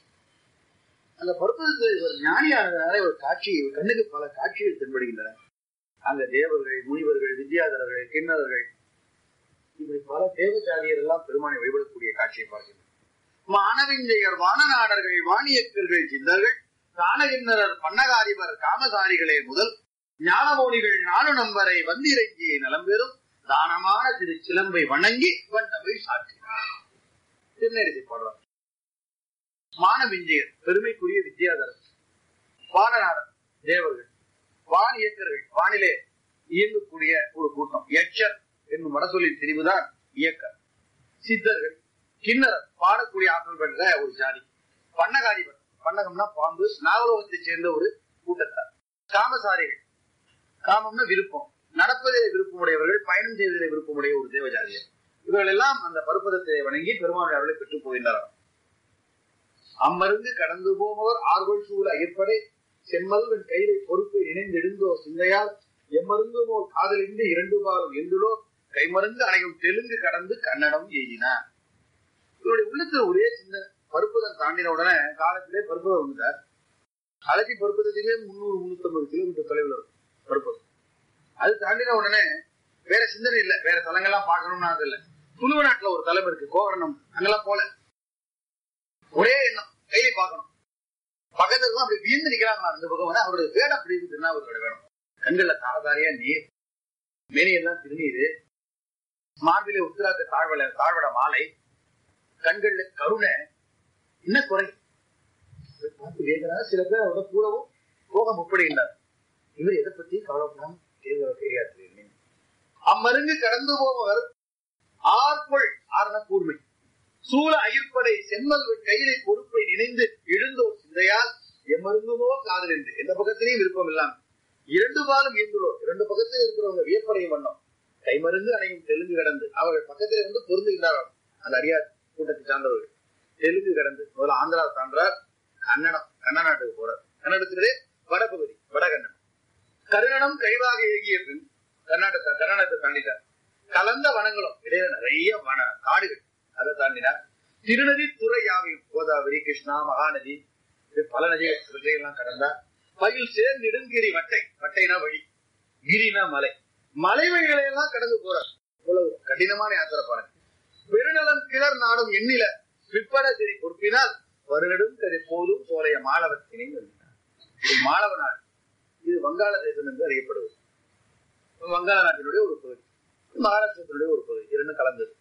அந்த பருப்பத்தில் ஒரு ஞானியானதுனால ஒரு காட்சி ஒரு கண்ணுக்கு பல காட்சிகள் தென்படுகின்றன அங்க தேவர்கள் முனிவர்கள் வித்யாதரர்கள் கிண்ணறர்கள் இப்படி பல தேவச்சாரியர் எல்லாம் பெருமானை வழிபடக்கூடிய காட்சியை பார்க்கின்றனர் மானவிஞ்சையர் வானநாடர்கள் வாணியக்கர்கள் சிந்தர்கள் காணகிண்ணரர் பன்னகாதிபர் காமசாரிகளே முதல் ஞானமோனிகள் நானு நம்பரை வந்திறங்கி நலம்பெறும் தானமான திரு சிலம்பை வணங்கி வண்ணமிழ் சாற்றினார் திருநெறிசை பாடுறார் மானவிஞ்சையர் பெருமைக்குரிய வித்யாதரர் வானநாடர் தேவர்கள் வான் இயக்கர்கள் வானிலே இயங்கக்கூடிய ஒரு கூட்டம் எச்சர் என்னும் வடசொல்லின் பிரிவுதான் இயக்கர் சித்தர்கள் கிண்ணறர் பாடக்கூடிய ஆற்றல் பெற்ற ஒரு ஜாதி பன்னகாதிபர் பன்னகம்னா பாம்பு நாகலோகத்தைச் சேர்ந்த ஒரு கூட்டத்தார் காமசாரிகள் காமம்னா விருப்பம் நடப்பதிலே விருப்பமுடையவர்கள் பயணம் செய்வதிலே விருப்பமுடைய ஒரு தேவஜாதியர் இவர்கள் எல்லாம் அந்த பருப்பதத்தை வணங்கி பெருமாளுடைய அவர்களை பெற்றுப் போகின்றனர் அம்மருந்து கடந்து போபவர் ஆர்கொள் சூழ அயற்படை செம்மல்வன் கையிலே பொறுப்பை இணைந்தெடுந்தோ சிந்தையால் எம்மருந்துமோ காதலின்றி இரண்டு பாலும் எந்துளோ கைமருந்து அணையும் தெலுங்கு கடந்து கன்னடம் எய்தினார் இவருடைய உள்ளத்துல ஒரே சின்ன பருப்பதம் தாண்டின உடனே காலத்திலே பருப்பதம் வந்துட்டார் அலசி பருப்பதத்துக்கே முன்னூறு முன்னூத்தி ஐம்பது கிலோமீட்டர் தொலைவில் இருக்கும் பருப்பதம் அது தாண்டின உடனே வேற சிந்தனை இல்ல வேற தலங்கள்லாம் பார்க்கணும்னு அது இல்ல துளுவ நாட்டுல ஒரு தலம் இருக்கு கோவரணம் அங்கெல்லாம் போல ஒரே எண்ணம் கையை பார்க்கணும் பக்கத்துல தான் அப்படி வியந்து நிக்கிறாங்களா அந்த பக்கம் வந்து அவருடைய வேடம் அப்படி இருக்கு திருநாவுக்கரோட வேடம் கண்கள்ல தாரதாரியா நீர் மேனியெல்லாம் திருநீரு மார்பிலே உத்திராக்க தாழ்வல தாழ்வட மாலை கண்கள்ல கருணை என்ன குறை இதை பார்த்து வேதனால சில பேர் அவரோட கூடவும் போக முற்படுகின்றார் இவர் எதை பத்தி கவலைப்படாம தேர்தல தெரியாது அம்மருங்கு கடந்து போபவர் ஆர்கொள் ஆரண கூர்மை சூழ அயிர்ப்படை செம்மல் கையிலே பொறுப்பை நினைந்து எழுந்தோர் சிந்தையால் எம்மருங்குமோ காதல் என்று எந்த பக்கத்திலையும் விருப்பம் இல்லாம இரண்டு பாலும் இருந்துள்ளோர் இரண்டு பக்கத்தில் இருக்கிறவங்க வியப்படையும் வண்ணம் கைமருந்து அணையும் தெலுங்கு கடந்து அவர்கள் பக்கத்திலே வந்து பொருந்துகின்றார்கள் அந்த அடியார் கூட்டத்தை சார்ந்தவர்கள் தெலுங்கு கடந்து முதல்ல ஆந்திரா சான்றார் கன்னடம் கன்ன நாட்டுக்கு போறார் கன்னடத்திலே வடபகுதி வடகன்னடம் கருணனம் கைவாக ஏகிய பின் கர்நாடகத்தை கர்நாடகத்தை தாண்டிட்டார் கலந்த வனங்களும் இடையில நிறைய வன காடுகள் அதை தாண்டினார் திருநதி துறை யாவையும் கோதாவரி கிருஷ்ணா மகாநதி இப்படி பல நதிகள் இவற்றையெல்லாம் கடந்தார் பயில் சேர் நெடுங்கிரி வட்டை வட்டைனா வழி கிரினா மலை மலை வழிகளை எல்லாம் கடந்து போறார் இவ்வளவு கடினமான யாத்திரை பாருங்க பெருநலம் கிளர் நாடும் எண்ணில பிற்பட சரி பொறுப்பினால் வருடடும் சரி போதும் சோலைய மாளவத்தினை வருகிறார் இது மாளவ நாடு இது வங்காள தேசம் என்று அறியப்படுவது வங்காள நாட்டினுடைய ஒரு பகுதி மகாராஷ்டிரத்தினுடைய ஒரு பகுதி இரண்டு கலந்தது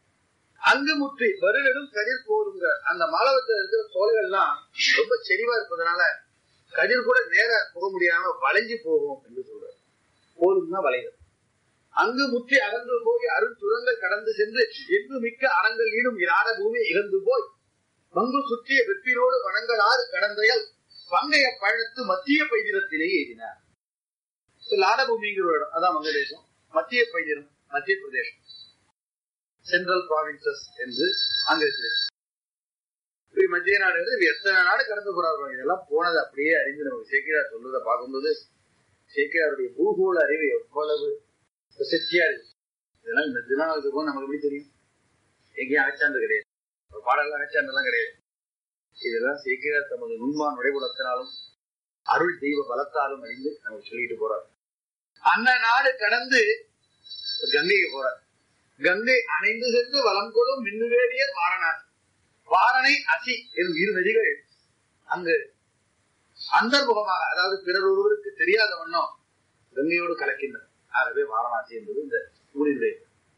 அங்கு முற்றி வருடடும் கதிர் போருங்க அந்த மாலவத்தில் இருக்கிற சோலைகள்லாம் ரொம்ப செறிவா இருப்பதனால கதிர் கூட நேர போக முடியாம வளைஞ்சு போகும் என்று சொல்றாரு போரும்னா வளைதல் அங்கு முற்றி அகன்று போய் அருந்துரங்கள் கடந்து சென்று எங்கு மிக்க அறங்கள் ஈடும் இராட பூமி இறந்து போய் மங்கு சுற்றிய வெற்றினோடு வணங்கலாறு கடந்தையல் பங்கைய பழத்து மத்திய பைதிரத்திலே எழுதினார் லாடபூமிங்கிற ஒரு இடம் அதான் வங்கதேசம் மத்திய பைதிரம் மத்திய பிரதேசம் சென்ட்ரல் ப்ராவின்சஸ் என்று அங்க இருக்கிறது இப்படி மத்திய நாடு இது எத்தனை நாடு கடந்து போறாரு இதெல்லாம் போனது அப்படியே அறிந்து நமக்கு சேக்கிரார் சொல்றதை பார்க்கும்போது சேக்கிராருடைய பூகோள அறிவு எவ்வளவு பிரசித்தியா இருக்கு இதெல்லாம் இந்த திருநாளுக்கு போக நமக்கு எப்படி தெரியும் எங்கேயும் அகச்சாந்து கிடையாது ஒரு பாடலாம் அகச்சாண்டெல்லாம் கிடையாது இதெல்லாம் சேக்கிரார் தமது நுண்மான் நுழைவுலத்தினாலும் அருள் தெய்வ பலத்தாலும் அறிந்து நமக்கு சொல்லிட்டு போறார் அந்த நாடு கடந்து கங்கைக்கு போறார் கங்கை அணைந்து சென்று வலம் கொடும் மின்னுவேடியர் வாரணாசி வாரணை அசி எனும் இரு நதிகள் அங்கு அந்தர்முகமாக அதாவது பிறர் ஒருவருக்கு தெரியாத வண்ணம் கங்கையோடு கலக்கின்றன ஆகவே வாரணாசி என்பது இந்த ஊரினுடைய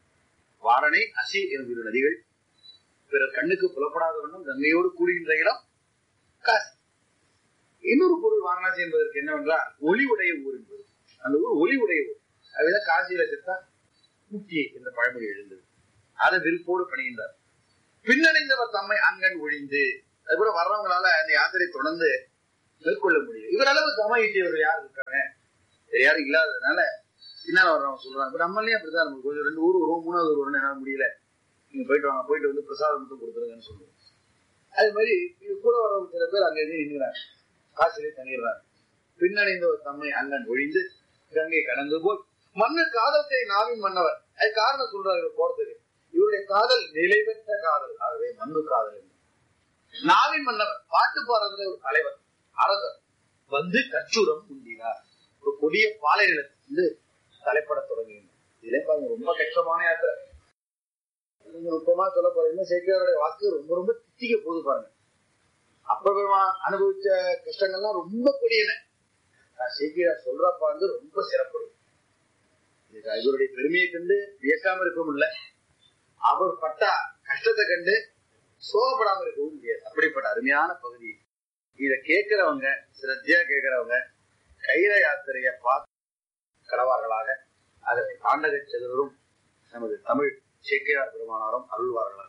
வாரணை அசி எனும் இரு நதிகள் பிறர் கண்ணுக்கு புலப்படாத வண்ணம் கங்கையோடு கூடுகின்ற இடம் காசி இன்னொரு பொருள் வாரணாசி என்பதற்கு என்னவென்றால் ஒளி உடைய ஊர் என்பது அந்த ஊர் ஒளி உடைய ஊர் அதுதான் காசியில செத்தா முக்தி என்ற பழமொழி எழுந்தது அதை விருப்போடு பணிகின்றார் பின்னடைந்தவர் தம்மை அங்கன் ஒழிந்து அது கூட வர்றவங்களால அந்த யாத்திரை தொடர்ந்து மேற்கொள்ள முடியும் இவர் அளவு தம ஈட்டியவர்கள் யார் இருக்காங்க வேற யாரும் இல்லாததுனால பின்னால வர்றவங்க சொல்றாங்க இப்ப நம்மளே அப்படிதான் நம்ம கொஞ்சம் ரெண்டு ஊர் வருவோம் மூணாவது ஊர் வரணும் என்னால முடியல நீங்க போயிட்டு வாங்க போயிட்டு வந்து பிரசாதம் மட்டும் கொடுத்துருங்கன்னு சொல்லுவோம் அது மாதிரி இது கூட வரவங்க சில பேர் அங்க இருந்து நின்றுறாங்க காசிலே தங்கிடுறாங்க பின்னடைந்த ஒரு தம்மை அண்ணன் ஒழிந்து கங்கை கடந்து போய் மன்னர் காதலத்தை நாவின் மன்னவர் அது காரணம் சொல்றாரு இவர் போறதுக்கு இவருடைய காதல் நிலை பெற்ற காதல் ஆகவே மண்ணு காதல் என்று. நாவின் மன்னவர் பாட்டு பாடுறதுல ஒரு தலைவர் அரசர் வந்து கச்சூரம் உண்டினார் ஒரு கொடிய பாலை நிலத்திலிருந்து தலைப்பட தொடங்குகின்றனர் இதே பாருங்க ரொம்ப கஷ்டமான யாத்திரை நீங்க நுட்பமா சொல்ல போறீங்கன்னா சேக்கியாருடைய வாக்கு ரொம்ப ரொம்ப தித்திக்க போகுது பாருங்க அப்ப பெருமா அனுபவிச்ச கஷ்டங்கள்லாம் ரொம்ப கொடியன நான் சேக்கியார் சொல்றப்ப வந்து ரொம்ப சிறப்பு இதுக்கு இவருடைய பெருமையை கண்டு வியக்காம இருக்கவும் இல்லை அவர் பட்ட கஷ்டத்தை கண்டு சோகப்படாம இருக்கவும் முடியாது அப்படிப்பட்ட அருமையான பகுதி இத கேட்கிறவங்க சிரத்தையா கேட்கிறவங்க கைல யாத்திரைய பார்த்து கடவார்களாக அதற்கு தாண்டக செல்வரும் நமது தமிழ் சேக்கியார் பெருமானாரும் அருள்வார்களாக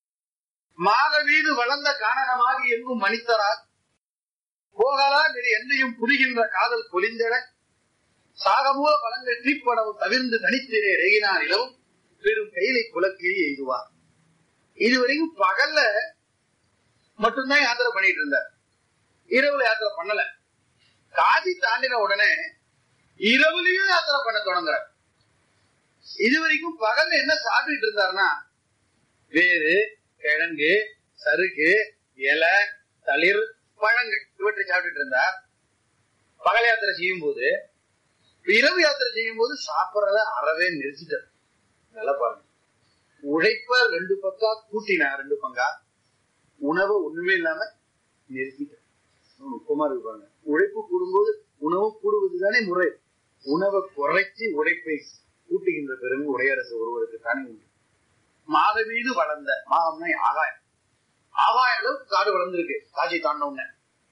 மாக வீடு வளர்ந்த காரணமாக எங்கும் மணித்தரார் போகலா நெறி என்றையும் புரிகின்ற காதல் பொலிந்தெட சாகமூல பலங்கள் தீப்படவும் தவிர்ந்து தனித்திரே ரெகினார் இளவும் பெரும் கையிலை குலக்கிழி எய்துவார் இதுவரைக்கும் பகல்ல மட்டும்தான் யாத்திரை பண்ணிட்டு இருந்தார் இரவுல யாத்திரை பண்ணல காசி தாண்டின உடனே இரவுலயும் யாத்திரை பண்ண தொடங்குறார் இதுவரைக்கும் பகல்ல என்ன சாப்பிட்டுட்டு இருந்தாருன்னா வேறு கிழங்கு சருகு இலை தளிர் பழங்கள் இவற்றை சாப்பிட்டுட்டு இருந்தார் பகல் யாத்திரை செய்யும் போது இரவு யாத்திரை செய்யும் போது சாப்பிடறத அறவே நிறுத்திட்டார் நல்லா பாருங்க உழைப்ப ரெண்டு பக்கா கூட்டினா ரெண்டு பங்கா உணவு ஒண்ணுமே இல்லாம நிறுத்திட்டார் நுட்பமா இருக்கு பாருங்க உழைப்பு கூடும்போது உணவு கூடுவதுதானே முறை உணவை குறைச்சி உழைப்பை கூட்டுகின்ற பெருமை உடையரசு ஒருவருக்கு தானே உண்டு மாத மீது வளர்ந்த மாதம்னா ஆகாயம் ஆகாய அளவுக்கு காடு வளர்ந்திருக்கு காட்சி தாண்ட உடனே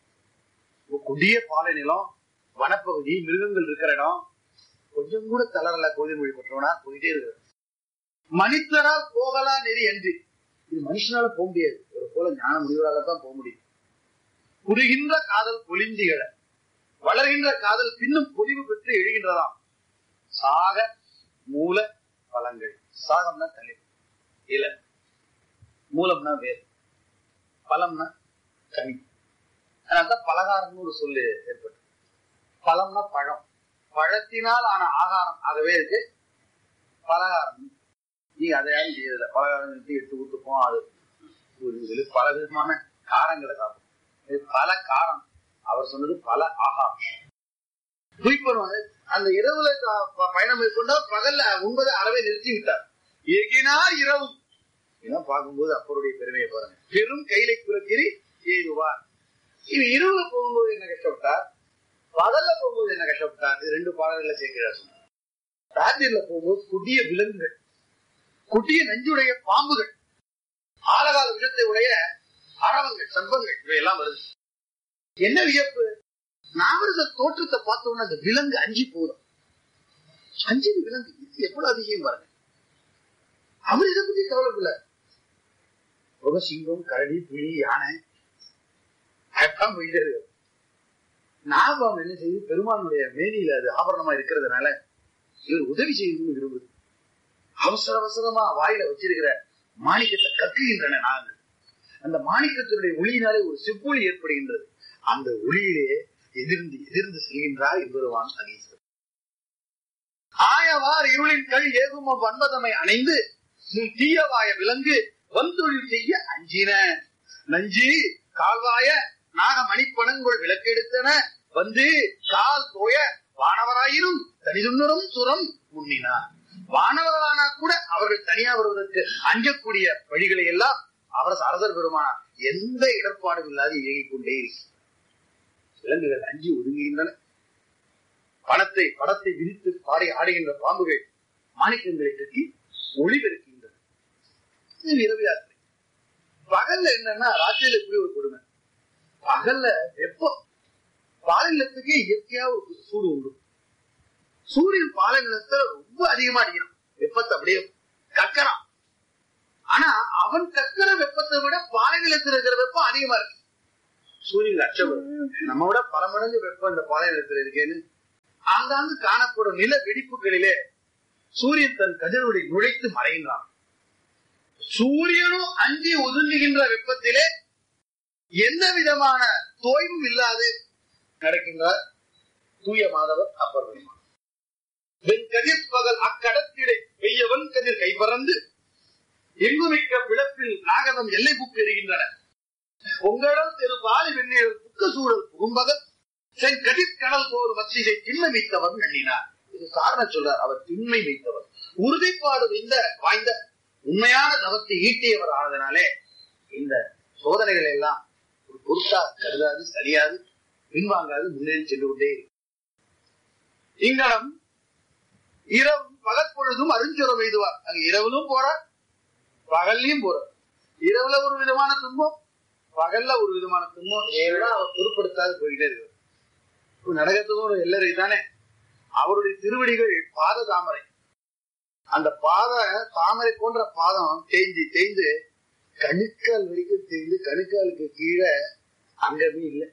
கொடிய பாலை நிலம் வனப்பகுதி மிருகங்கள் இருக்கிற இடம் கொஞ்சம் கூட தளரல கோயில் மொழி பெற்றவனா போயிட்டே இருக்கிற மனிதரால் போகலா நெறி என்று இது மனுஷனால போக முடியாது ஒரு போல ஞான முடிவராகத்தான் போக முடியும் புரிகின்ற காதல் பொலிந்திகள வளர்கின்ற காதல் பின்னும் பொலிவு பெற்று எழுகின்றதாம் சாக மூல பழங்கள் சாகம்னா தண்ணீர் இல மூலம்னா வேர் பழம்னா கனி அதனால்தான் பலகாரம்னு ஒரு சொல்லு ஏற்பட்டு பழம்னா பழம் பழத்தினால் ஆன ஆகாரம் ஆகவே இருக்கு பலகாரம் நீங்க அதை யாரும் செய்யறதில்ல பலகாரம் எடுத்து எடுத்து ஊத்துப்போம் அது ஒரு இதுல பல விதமான காரங்களை சாப்பிடும் இது பல காரம் அவர் சொன்னது பல ஆகாரம் குறிப்பவர் அந்த இரவுல க- ப- பயணம் மேற்கொண்டா பகல்ல உண்பதை அறவே நிறுத்தி விட்டார் எகினா இரவு இதெல்லாம் பார்க்கும்போது அப்பருடைய பெருமையை பாருங்க பெரும் கைலை குலக்கிரி எய்துவார் இது இரவுல போகும்போது என்ன கஷ்டப்பட்டார் பகல்ல போகும்போது என்ன கஷ்டப்பட்டார் இது ரெண்டு பாடல்களை சேர்க்கிறார் சொன்னார் ராத்திரில போகும்போது கொடிய விலங்குகள் கொடிய நஞ்சுடைய பாம்புகள் ஆலகால விஷத்தை உடைய அரவங்கள் சர்ப்பங்கள் இவையெல்லாம் வருது என்ன வியப்பு நாமரச தோற்றத்தை பார்த்த உடனே அந்த விலங்கு அஞ்சி போதும் அஞ்சு விலங்கு இது எவ்வளவு அதிசயம் பாருங்க அவர் இதை பத்தி கவலைப்படல ரொம்ப சிங்கம் கரடி புலி யானை அதான் போயிட்டே இருக்கு நாகம் என்ன செய்யுது பெருமானுடைய மேனியில அது ஆபரணமா இருக்கிறதுனால இவர் உதவி செய்யணும்னு விரும்புது அவசர அவசரமா வாயில வச்சிருக்கிற மாணிக்கத்தை கக்குகின்றன நாங்கள் அந்த மாணிக்கத்தினுடைய ஒளியினாலே ஒரு செப்பொலி ஏற்படுகின்றது அந்த ஒளியிலே எதிர்ந்து எதிர்ந்து செல்கின்றார் எம்பெருவான் அகீஸ்வரர் ஆயவார் இருளின் கல் ஏகும வன்பதமை அணைந்து உன் தீயவாய விலங்கு வந்தொழில் செய்ய அஞ்சின நஞ்சி கால்வாய நாக மணிப்பணங்கொள் விளக்கெடுத்தன வந்து கால் தோய வானவராயினும் தனிதுன்னரும் சுரம் முன்னினார் வானவர்களானா கூட அவர்கள் தனியா வருவதற்கு அஞ்சக்கூடிய வழிகளை எல்லாம் அவர் அரசர் பெருமானார் எந்த இடர்பாடும் இல்லாது இயங்கிக் கொண்டே இருக்கிறார். விலங்குகள் அஞ்சி ஒதுங்குகின்றன பணத்தை படத்தை விரித்து பாடி ஆடுகின்ற பாம்புகள் மாணிக்கங்களை கட்டி ஒளி பெருக்கின்றன இது இரவு யாத்திரை பகல்ல என்னன்னா ராத்திரியில இப்படி ஒரு கொடுமை பகல்ல வெப்பம் பாலைநிலத்துக்கே இயற்கையா ஒரு சூடு உண்டு சூரியன் பாலைநிலத்தை ரொம்ப அதிகமா அடிக்கிறான் வெப்பத்தை அப்படியே கக்கறான் ஆனா அவன் கக்கிற வெப்பத்தை விட பாலைநிலத்தில் இருக்கிற வெப்பம் அதிகமா இருக்கு சூரியன் அச்சம் வரும். நம்ம விட பல மடங்கு வெப்பம் இந்த பாலை நிலத்தில் இருக்கேன்னு ஆங்காங்கு காணப்படும் நில வெடிப்புகளிலே சூரியன் தன் கதிரொளி நுழைத்து மறைகின்றான் சூரியனும் அஞ்சி ஒதுங்குகின்ற வெப்பத்திலே எந்த விதமான தோய்வும் இல்லாது நடக்கின்றார் தூய மாதவர் அப்பர் பெருமான் வெண் கதிர் பகல் அக்கடத்திடை வெய்யவன் கதிர் கைபறந்து எங்குமிக்க பிளப்பில் நாகதம் எல்லை புக்கு எறிகின்றன உங்களிடம் திரு பாலி வெந்நீர் புக்க சூழல் புகும்பகல் சென் கதிர் கடல் போல் மச்சிகை திண்மை வைத்தவர் எண்ணினார் இது காரணம் சொல்றார் அவர் திண்மை வைத்தவர் உறுதிப்பாடு இந்த வாய்ந்த உண்மையான தவத்தை ஈட்டியவர் ஆனதனாலே இந்த சோதனைகள் எல்லாம் ஒரு பொருட்டா கருதாது சரியாது பின்வாங்காது முன்னேறி சென்று கொண்டே இருக்கு. இங்கனம் இரவு பகற்பொழுதும் அருஞ்சுரம் எய்துவார் அங்க இரவிலும் போறார் பகல்லையும் போறார் இரவுல ஒரு விதமான துன்பம் பகல்ல ஒரு விதமான துன்பம் ஏன்னா அவர் பொருட்படுத்தாது போயிட்டே இருக்கு இப்ப நடக்கிறதுக்கும் ஒரு எல்லை தானே அவருடைய திருவடிகள் பாத தாமரை அந்த பாத தாமரை போன்ற பாதம் தேய்ந்து தேய்ந்து கணுக்கால் வரைக்கும் தேய்ந்து கணுக்காலுக்கு கீழே அங்கமே இல்லை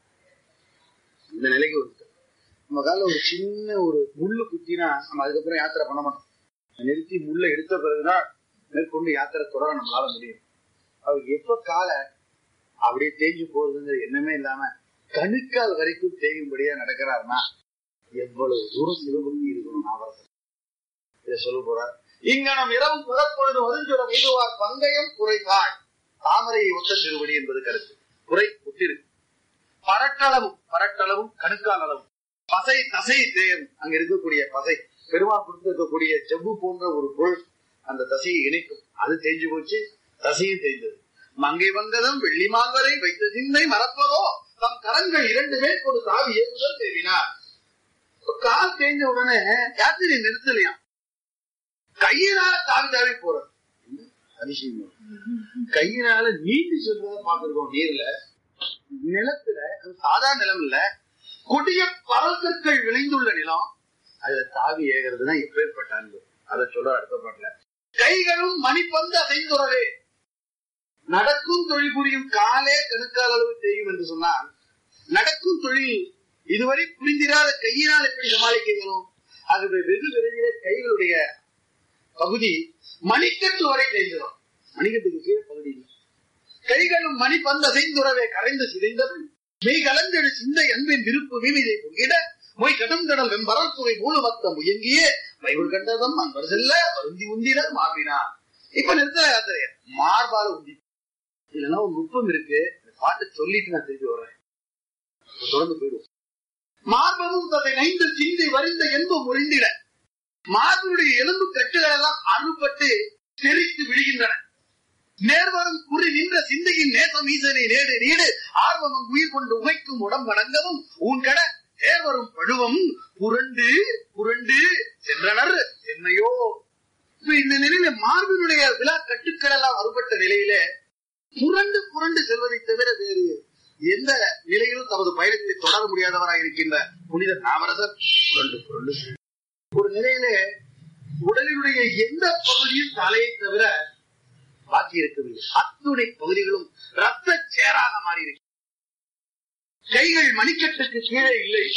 இந்த நிலைக்கு வந்துட்டு நம்ம கால ஒரு சின்ன ஒரு முள்ளு குத்தினா நம்ம அதுக்கப்புறம் யாத்திரை பண்ண மாட்டோம் நிறுத்தி முள்ள எடுத்த பிறகுதான் மேற்கொண்டு யாத்திரை தொடர நம்மளால முடியும் அவர் எப்ப காலை அப்படியே தேஞ்சு போகுதுங்கிற எண்ணமே இல்லாம கணுக்கால் வரைக்கும் தேயும்படியா நடக்கிறாருன்னா எவ்வளவு தூரம் சிவபக்தி இருக்கணும் நாவரத்தில் இதை சொல்ல போறார் இங்க நம் இரவும் புறப்பொழுது ஒதுஞ்சுரம் எய்துவார் பங்கயம் குறைகாள் தாமரையை ஒத்த திருவடி என்பது கருத்து குறை ஒத்திருக்கு பரட்டளவும் பரட்டளவும் கணுக்கால் அளவும் பசை தசை தேயம் அங்க இருக்கக்கூடிய பசை பெருமாள் கொடுத்திருக்கக்கூடிய செவ்வு போன்ற ஒரு பொருள் அந்த தசையை இணைக்கும் அது தேஞ்சு போச்சு தசையும் தேய்ந்தது மங்கை வந்ததும் வெள்ளி மாங்கரை வைத்த சிந்தை மறப்பதோ தம் கரங்கள் இரண்டு பேர் ஒரு தாவி ஏறுதல் தேவினார் இப்ப கால் தேய்ஞ்ச உடனே யாத்திரை நிறுத்தலையாம் கையினால தாவி தாவி போறது அதிசயம் கையினால நீட்டி சொல்றத பார்த்திருக்கோம் நீர்ல நிலத்துல அது சாதாரண நிலம் இல்ல கொடிய பரல்கற்கள் விளைந்துள்ள நிலம் அதுல தாவி ஏகிறதுனா எப்பேற்பட்ட அன்பு அதை சொல்ற அடுத்த பாட்டுல கைகளும் மணிப்பந்து அசைந்துறவே நடக்கும் தொழில் புரியும் காலே கணுக்கால் அளவு செய்யும் என்று சொன்னால் நடக்கும் தொழில் இதுவரை புரிந்திராத கையினால் எப்படி சமாளிக்க இயலும் ஆகவே வெகு விரைவிலே கைகளுடைய பகுதி மணிக்கட்டு வரை தேய்ந்ததும் மணிக்கட்டுக்கு கீழே பகுதி இல்லை கைகளும் மணி பந்த செய்துறவே கரைந்து சிதைந்தது மெய் கலந்தெழு சிந்தை அன்பின் விருப்பு மீமிதை பொங்கிட மொய் கடந்தடல் வெம்பரப்புரை மூலமத்த முயங்கிய மைகுள் கண்டதம் அன்பர் செல்ல வருந்தி உந்தினர் மாறினார் இப்ப நிறுத்தல யாத்திரையர் மார்பால உந்தி இல்லைன்னா ஒரு நுட்பம் இருக்கு இந்த பாட்டு சொல்லிட்டு நான் திருப்பி வர்றேன் இப்ப தொடர்ந்து போயிடுவோம் மார்பமும் தன்னை நைந்து சிந்தை வரிந்த என்பும் முறிந்திட மார்பனுடைய எலும்பு கட்டுகள் எல்லாம் அறுபட்டு தெரித்து விழுகின்றன நேர்வரும் குறி நின்ற சிந்தையின் நேசம் ஈசனை நேடு நீடு ஆர்வமும் உயிர் கொண்டு உமைக்கும் உடம்படங்கவும் உன் கட தேர்வரும் பழுவம் புரண்டு புரண்டு சென்றனர் என்னையோ இப்ப இந்த நிலையில மார்பினுடைய விழா கட்டுக்கள் எல்லாம் அறுபட்ட நிலையில புரண்டு புரண்டு செல்வதை தவிர வேறு எந்த நிலையிலும் தமது பயணத்தை தொடர முடியாதவராக இருக்கின்ற புனித நாமரசர் புரண்டு புரண்டு செல்கிறார். ஒரு நிலையில உடலினுடைய எந்த பகுதியும் தலையை தவிர பாக்கி இருக்கவில்லை அத்துணை பகுதிகளும் ரத்த சேராக மாறி இருக்கு கைகள் மணிக்கட்டுக்கு கீழே இல்லை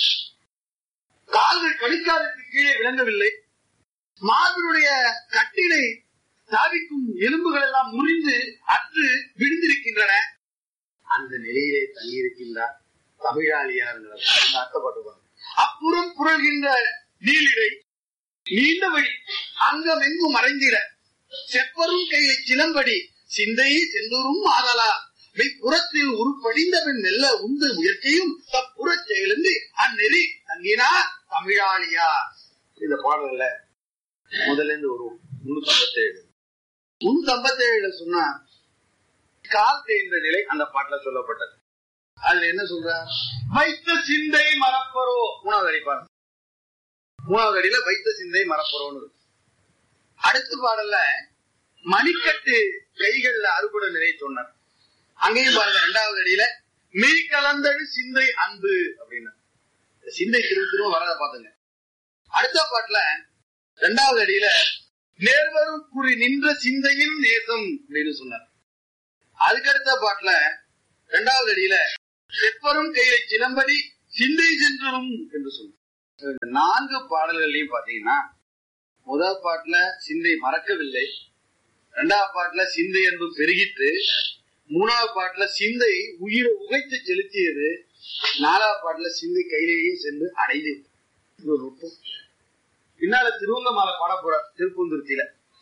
கால்கள் கணிக்காலுக்கு கீழே விளங்கவில்லை மார்பினுடைய கட்டினை சாதிக்கும் எலும்புகள் எல்லாம் முறிந்து அற்று விழுந்திருக்கின்றன அந்த நிலையிலே தங்கியிருக்கின்றார் தமிழாளியார் அர்த்தப்பட்டுவார் அப்புறம் புரள்கின்ற நீலிடை நீண்ட வழி அங்கம் எங்கும் மறைந்திட செப்பரும் கையை சிலம்படி சிந்தையை செந்தூரும் ஆதலா புறத்தில் உருப்படிந்தவன் நெல்ல உந்து முயற்சியும் தப்புறச் செயலந்து அந்நெறி தங்கினார் தமிழாளியா இந்த பாடல்ல முதல்ல இருந்து ஒரு முன்னூத்தி ஐம்பத்தி ஏழு முன்னூத்தி ஐம்பத்தி ஏழுல சொன்னா கால் தேய்ந்த நிலை அந்த பாட்டுல சொல்லப்பட்டது அதுல என்ன சொல்றார் வைத்த சிந்தை மறப்பரோ மூணாவது அடி பாருங்க மூணாவது அடியில வைத்த சிந்தை மறப்பரோன்னு இருக்கு. அடுத்த பாடல்ல மணிக்கட்டு கைகள்ல அறுபட நிலை சொன்னார் அங்கேயும் பாருங்க ரெண்டாவது அடியில மெய் கலந்தழு சிந்தை அன்பு அப்படின்னு இந்த சிந்தை திரும்ப திரும்ப வரத பாத்துங்க அடுத்த பாட்டுல ரெண்டாவது அடியில நேர்வரும் குறி நின்ற சிந்தையின் நேசம் அப்படின்னு சொன்னார் அதுக்கு அடுத்த பாட்டுல ரெண்டாவது அடியில செப்பரும் கையை சிலம்படி சிந்தை சென்றனும் என்று சொல்லும் இந்த நான்கு பாடல்கள்லயும் பாத்தீங்கன்னா முதல் பாட்டுல சிந்தை மறக்கவில்லை இரண்டாவது பாட்டுல சிந்தை என்பது பெருகிட்டு மூணாவது பாட்டுல சிந்தை உயிரை உகைத்து செலுத்தியது நாலாவது பாட்டுல சிந்தை கையிலேயே சென்று அடைந்தது இது ஒரு நுட்பம் பின்னால திருவங்கமாலை பாட போற திருப்பூந்துருத்தியில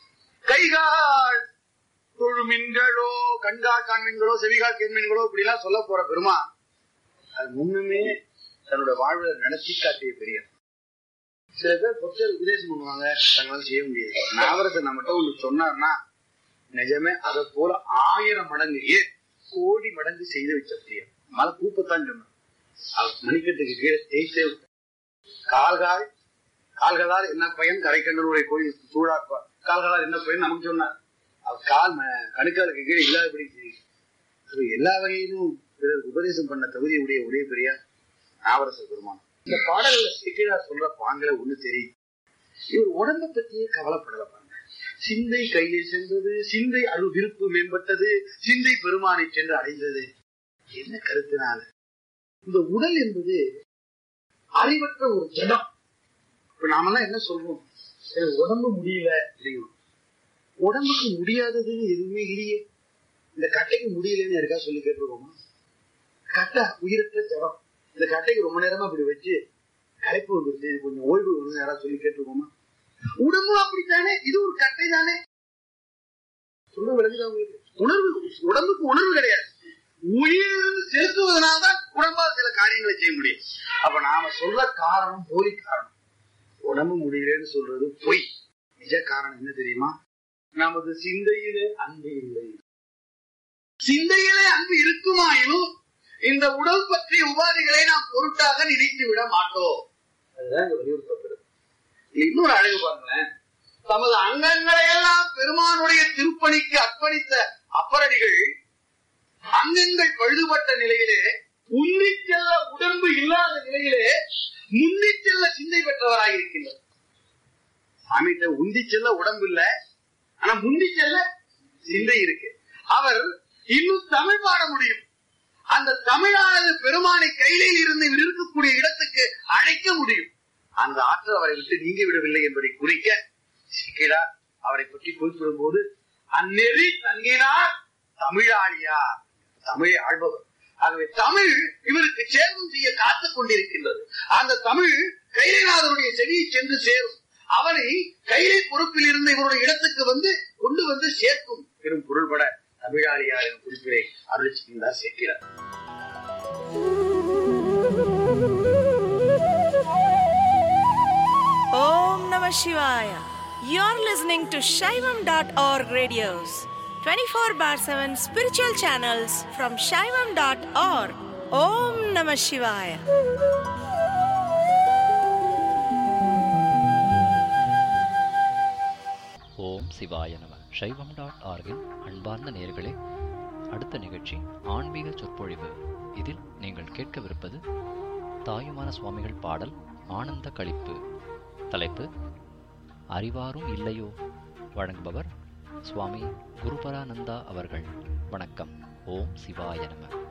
கைகால் தொழுமின்களோ கண்கால் காண்மீன்களோ செவிகால் கேண்மீன்களோ இப்படி எல்லாம் சொல்ல போற பெருமா அது முன்னுமே தன்னோட வாழ்வை நடத்தி காட்டிய பெரிய சில பேர் பொத்தல் உபதேசம் பண்ணுவாங்க தங்களால செய்ய முடியாது நாவரத்தை நம்மகிட்ட ஒண்ணு சொன்னார்னா நிஜமே அதை போல ஆயிரம் மடங்கு ஏன் கோடி மடங்கு செய்து வச்ச பெரிய மலை கூப்பத்தான் சொன்னான் அவர் மணிக்கட்டுக்கு கீழே தேய்த்தே விட்டார். கால்கால் கால்களால் என்ன பயன் கரைக்கண்டனுடைய கோயில் சூழாக்குவார் கால்களால் என்ன பயன் நமக்கு சொன்னார் அவர் கால் ம- கணுக்காலுக்கு கீழே இல்லாதபடி செய்யும் அது எல்லா வகையிலும் பிறர் உபதேசம் பண்ண தகுதி உடைய உடைய பெரியார் நாவரச பெருமான் இந்த பாடல்ல சிக்கிழார் சொல்ற பாங்களை ஒண்ணு தெரியும் இவர் உடம்பை பத்தியே கவலைப்படல பாருங்க சிந்தை கையை சென்றது சிந்தை அருள் விருப்பு மேம்பட்டது சிந்தை பெருமானை சென்று அடைந்தது என்ன கருத்தினால இந்த உடல் என்பது அறிவற்ற ஒரு ஜடம் இப்ப நாமெல்லாம் என்ன சொல்றோம் எனக்கு உடம்பு முடியல அப்படிங்கிறோம் உடம்புக்கு முடியாததுன்னு எதுவுமே இல்லையே இந்த கட்டைக்கு முடியலன்னு யாருக்கா சொல்லி கேட்டுருக்கோமா கட்டை உயிரற்ற ஜடம் இந்த கட்டைக்கு ரொம்ப நேரமா இப்படி வச்சு களைப்பு வந்துருச்சு இது கொஞ்சம் ஓய்வு வந்து யாராவது சொல்லி கேட்டுருக்கோமா உடம்பு அப்படித்தானே இது ஒரு கட்டை தானே சொல்ல விளங்குதா உங்களுக்கு உணர்வு உடம்புக்கு உணர்வு கிடையாது உயிர் செலுத்துவதனால்தான் உடம்பால் சில காரியங்களை செய்ய முடியும் அப்ப நாம சொல்ற காரணம் போலி காரணம் உடம்பு முடியலன்னு சொல்றது பொய் நிஜ காரணம் என்ன தெரியுமா நமது சிந்தையிலே அன்பு இல்லை சிந்தையிலே அன்பு இருக்குமாயினும் இந்த உடல் பற்றிய உபாதிகளை நாம் பொருட்டாக நினைத்து விட மாட்டோம் அதுதான் இங்க வலியுறுத்தப்படுது இதுல இன்னொரு அழகு பாருங்களேன் தமது அங்கங்களை எல்லாம் பெருமானுடைய திருப்பணிக்கு அர்ப்பணித்த அப்பரடிகள் அங்கங்கள் பழுதுபட்ட நிலையிலே உந்தி செல்ல உடம்பு இல்லாத நிலையிலே முந்தி செல்ல சிந்தை பெற்றவராயிருக்கின்றார் சாமிகிட்ட உந்தி செல்ல உடம்பு இல்ல ஆனா முந்தி செல்ல சிந்தை இருக்கு அவர் இன்னும் தமிழ் பாட முடியும் அந்த தமிழானது பெருமானை கையிலில் இருந்து இவர் இருக்கக்கூடிய இடத்துக்கு அழைக்க முடியும் அந்த ஆற்றல் அவரை விட்டு நீங்கி விடவில்லை என்பதை குறிக்க சிக்கிறார் அவரை பற்றி குறிப்பிடும் போது அந்நெறி தங்கினார் தமிழாளியார் தமிழை ஆள்பவர் ஆகவே தமிழ் இவருக்கு சேவம் செய்ய காத்துக் கொண்டிருக்கின்றது அந்த தமிழ் கைலைநாதனுடைய செவியை சென்று சேரும் அவனை கைலை பொறுப்பில் இருந்து இவருடைய இடத்துக்கு வந்து கொண்டு வந்து சேர்க்கும் பெரும் பொருள்பட தமிழாளியார் எனும் குறிப்பினை அருள் செய்கின்றார் சேர்க்கிறார் Om Namah Shivaya. You're listening to Shaivam.org radios, 24 bar 7 spiritual channels from Shaivam.org. Om Namah Shivaya. ஓம் சிவாய நம சைவம் டாட் ஆர்கின் அன்பார்ந்த நேயர்களே அடுத்த நிகழ்ச்சி ஆன்மீக சொற்பொழிவு இதில் நீங்கள் கேட்கவிருப்பது தாயுமான சுவாமிகள் பாடல் ஆனந்த களிப்பு தலைப்பு அறிவாரும் இல்லையோ வழங்குபவர் சுவாமி குருபரானந்தா அவர்கள் வணக்கம் ஓம் சிவாய நம